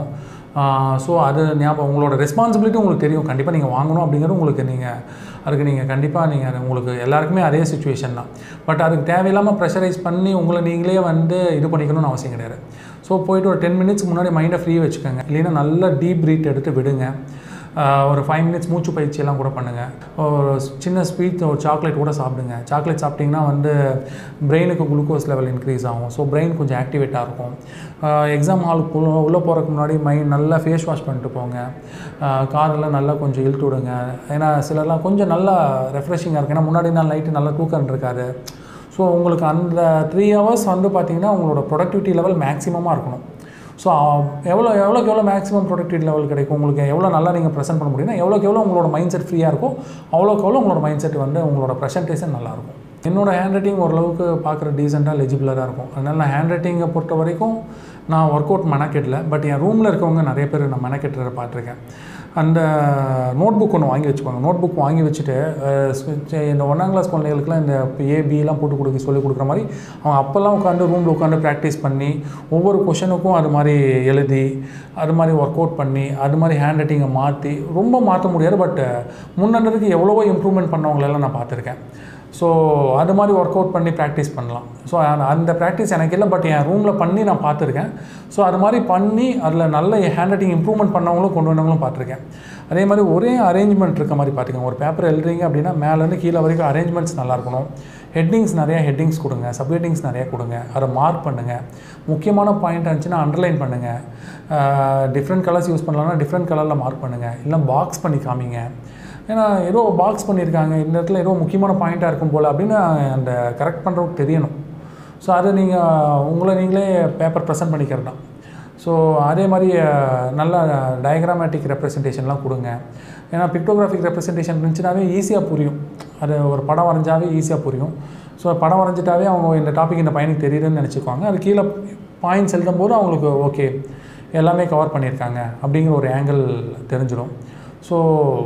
ஸோ அது ஞாபகம் உங்களோட ரெஸ்பான்சிபிலிட்டி உங்களுக்கு தெரியும் கண்டிப்பாக நீங்கள் வாங்கணும் அப்படிங்கிறது உங்களுக்கு நீங்கள் அதுக்கு நீங்கள் கண்டிப்பாக நீங்கள் உங்களுக்கு எல்லாருக்குமே அதே சுச்சுவேஷன் தான் பட் அதுக்கு தேவையில்லாமல் ப்ரெஷரைஸ் பண்ணி உங்களை நீங்களே வந்து இது பண்ணிக்கணும்னு அவசியம் கிடையாது ஸோ போயிட்டு ஒரு டென் மினிட்ஸ் முன்னாடி மைண்டை ஃப்ரீ வச்சுக்கோங்க இல்லைன்னா நல்ல டீப் ப்ரீத் எடுத்து விடுங்க ஆஹ் ஒரு ஃபைவ் மினிட்ஸ் மூச்சு பயிற்சியெல்லாம் கூட பண்ணுங்கள் ஒரு சின்ன ஸ்வீட் ஒரு சாக்லேட் கூட சாப்பிடுங்க சாக்லேட் சாப்பிட்டிங்கன்னா வந்து பிரெயினுக்கு குளுக்கோஸ் லெவல் இன்க்ரீஸ் ஆகும் ஸோ பிரெயின் கொஞ்சம் ஆக்டிவேட்டாக இருக்கும் எக்ஸாம் ஹாலுக்கு உள்ளே போகிறதுக்கு முன்னாடி மைண்ட் நல்லா ஃபேஸ் வாஷ் பண்ணிட்டு போங்க காரெல்லாம் நல்லா கொஞ்சம் இழுத்து விடுங்க ஏன்னா சிலர்லாம் கொஞ்சம் நல்லா ரெஃப்ரெஷிங்காக இருக்குது ஏன்னா முன்னாடி நாள் நைட்டு நல்லா தூக்கம் இருக்காது ஸோ உங்களுக்கு அந்த த்ரீ ஹவர்ஸ் வந்து பார்த்திங்கன்னா உங்களோட ப்ரொடக்டிவிட்டி லெவல் மேக்ஸிமமாக இருக்கணும் ஸோ எவ்வளோ எவ்வளோக்கு எவ்வளோ மேக்ஸிமம் ப்ரொடக்டிவிட்டி லெவல் கிடைக்கும் உங்களுக்கு எவ்வளோ நல்லா நீங்கள் ப்ரெசென்ட் பண்ண முடியும்னா எவ்வளோக்கு எவ்வளோ உங்களோட மைண்ட் செட் ஃப்ரீயாக இருக்கோ அவ்வளோக்கு எவ்வளோ உங்களோட மைண்ட் செட் வந்து உங்களோட ப்ரெசன்டேஷன் நல்லாயிருக்கும் என்னோட ஹேண்ட் ரைட்டிங் ஓரளவுக்கு பார்க்குற டீசெண்டாக லெஜிபிளாக தான் இருக்கும் அதனால் நான் ஹேண்ட் ரைட்டிங்கை பொறுத்த வரைக்கும் நான் ஒர்க் அவுட் மெனக்கெட்டல பட் என் ரூமில் இருக்கவங்க நிறைய பேர் நான் மெனக்கெட்டுறத பார்த்துருக்கேன் அந்த நோட் புக் ஒன்று வாங்கி வச்சுக்கோங்க நோட் புக் வாங்கி வச்சுட்டு அஹ், ஸ்வி- இந்த ஒன்றாம் கிளாஸ் குழந்தைகளுக்குலாம் இந்த ஏபிலாம் போட்டு கொடுக்க சொல்லி கொடுக்குற மாதிரி அவங்க அப்போல்லாம் உட்காந்து ரூமில் உட்காந்து ப்ராக்டிஸ் பண்ணி ஒவ்வொரு கொஷனுக்கும் அது மாதிரி எழுதி அது மாதிரி ஒர்க் அவுட் பண்ணி அது மாதிரி ஹேண்ட் ரைட்டிங்கை மாற்றி ரொம்ப மாற்ற முடியாது பட் முன்னன்றதுக்கு எவ்வளவோ இம்ப்ரூவ்மெண்ட் பண்ணவங்களெல்லாம் நான் பார்த்துருக்கேன் ஸோ அது மாதிரி ஒர்க் அவுட் பண்ணி ப்ராக்டிஸ் பண்ணலாம் ஸோ அந்த ப்ராக்டிஸ் எனக்கு இல்லை பட் என் ரூமில் பண்ணி நான் பார்த்துருக்கேன் ஸோ அது மாதிரி பண்ணி அதில் நல்ல ஹேண்ட் ரைட்டிங் இம்ப்ரூவ்மெண்ட் பண்ணவங்களும் கொண்டு வந்தவங்களும் பார்த்துருக்கேன் அதே மாதிரி ஒரே அரேஞ்ச்மெண்ட் இருக்க மாதிரி பார்த்துக்கோங்க ஒரு பேப்பர் எழுதுறீங்க அப்படின்னா மேலேருந்து கீழே வரைக்கும் அரேஞ்ச்மெண்ட்ஸ் நல்லா இருக்கணும் ஹெட்டிங்ஸ் நிறையா ஹெட்டிங்ஸ் கொடுங்க சப்ஹெட்டிங்ஸ் நிறையா கொடுங்க அதை மார்க் பண்ணுங்கள் முக்கியமான பாயிண்ட் இருந்துச்சுன்னா அண்டர்லைன் பண்ணுங்கள் டிஃப்ரெண்ட் கலர்ஸ் யூஸ் பண்ணலாம்னா டிஃப்ரெண்ட் கலரில் மார்க் பண்ணுங்கள் இல்லை பாக்ஸ் பண்ணி காமிங்க ஏன்னா ஏதோ பாக்ஸ் பண்ணியிருக்காங்க இந்த இடத்துல ஏதோ முக்கியமான பாயிண்ட்டாக இருக்கும் போல் அப்படின்னு அந்த கரெக்ட் பண்ணுறதுக்கு தெரியணும் ஸோ அதை நீங்கள் உங்களை நீங்களே பேப்பர் ப்ரெசென்ட் பண்ணிக்கிறது தான் ஸோ அதே மாதிரி அஹ், நல்ல டயக்ராமேட்டிக் ரெப்ரசன்டேஷன்லாம் கொடுங்க ஏன்னா பிக்டோகிராஃபிக் ரெப்ரசன்டேஷன் இருந்துச்சுனாவே ஈஸியாக புரியும் அது ஒரு படம் வரைஞ்சாவே ஈஸியாக புரியும் ஸோ படம் வரைஞ்சிட்டாவே அவங்க இந்த டாபிக் இந்த பையனுக்கு தெரியுதுன்னு நினச்சிக்குவாங்க அது கீழே பாயிண்ட்ஸ் எழுதும் போது அவங்களுக்கு ஓகே எல்லாமே கவர் பண்ணியிருக்காங்க அப்படிங்கிற ஒரு ஆங்கிள் தெரிஞ்சிடும் ஸோ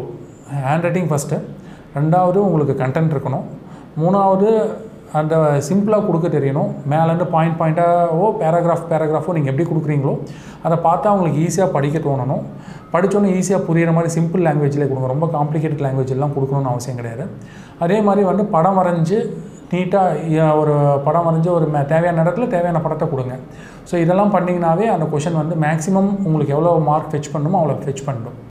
ஹேண்ட் ரைட்டிங் ஃபஸ்ட்டு ரெண்டாவது உங்களுக்கு கண்டென்ட் இருக்கணும் மூணாவது அந்த சிம்பிளாக கொடுக்க தெரியணும் மேலேருந்து பாயிண்ட் பாயிண்ட்டாகவோ பேராகிராஃப் பேராகிராஃபோ நீங்கள் எப்படி கொடுக்குறீங்களோ அதை பார்த்தா அவங்களுக்கு ஈஸியாக படிக்க தோணணும் படித்தோன்னே ஈஸியாக புரியிற மாதிரி சிம்பிள் லாங்குவேஜில் கொடுங்க ரொம்ப காம்ப்ளிகேட்டட் லாங்குவேஜ் எல்லாம் கொடுக்கணும்னு அவசியம் கிடையாது அதே மாதிரி வந்து படம் வரைஞ்சு நீட்டாக ஒரு படம் வரைஞ்சு ஒரு மே- தேவையான இடத்துல தேவையான படத்தை கொடுங்க ஸோ இதெல்லாம் பண்ணிங்கனாவே அந்த கொஷின் வந்து மேக்ஸிமம் உங்களுக்கு எவ்வளோ மார்க் ஃபெச் பண்ணணுமோ அவ்வளோ ஃபெச் பண்ணிடும்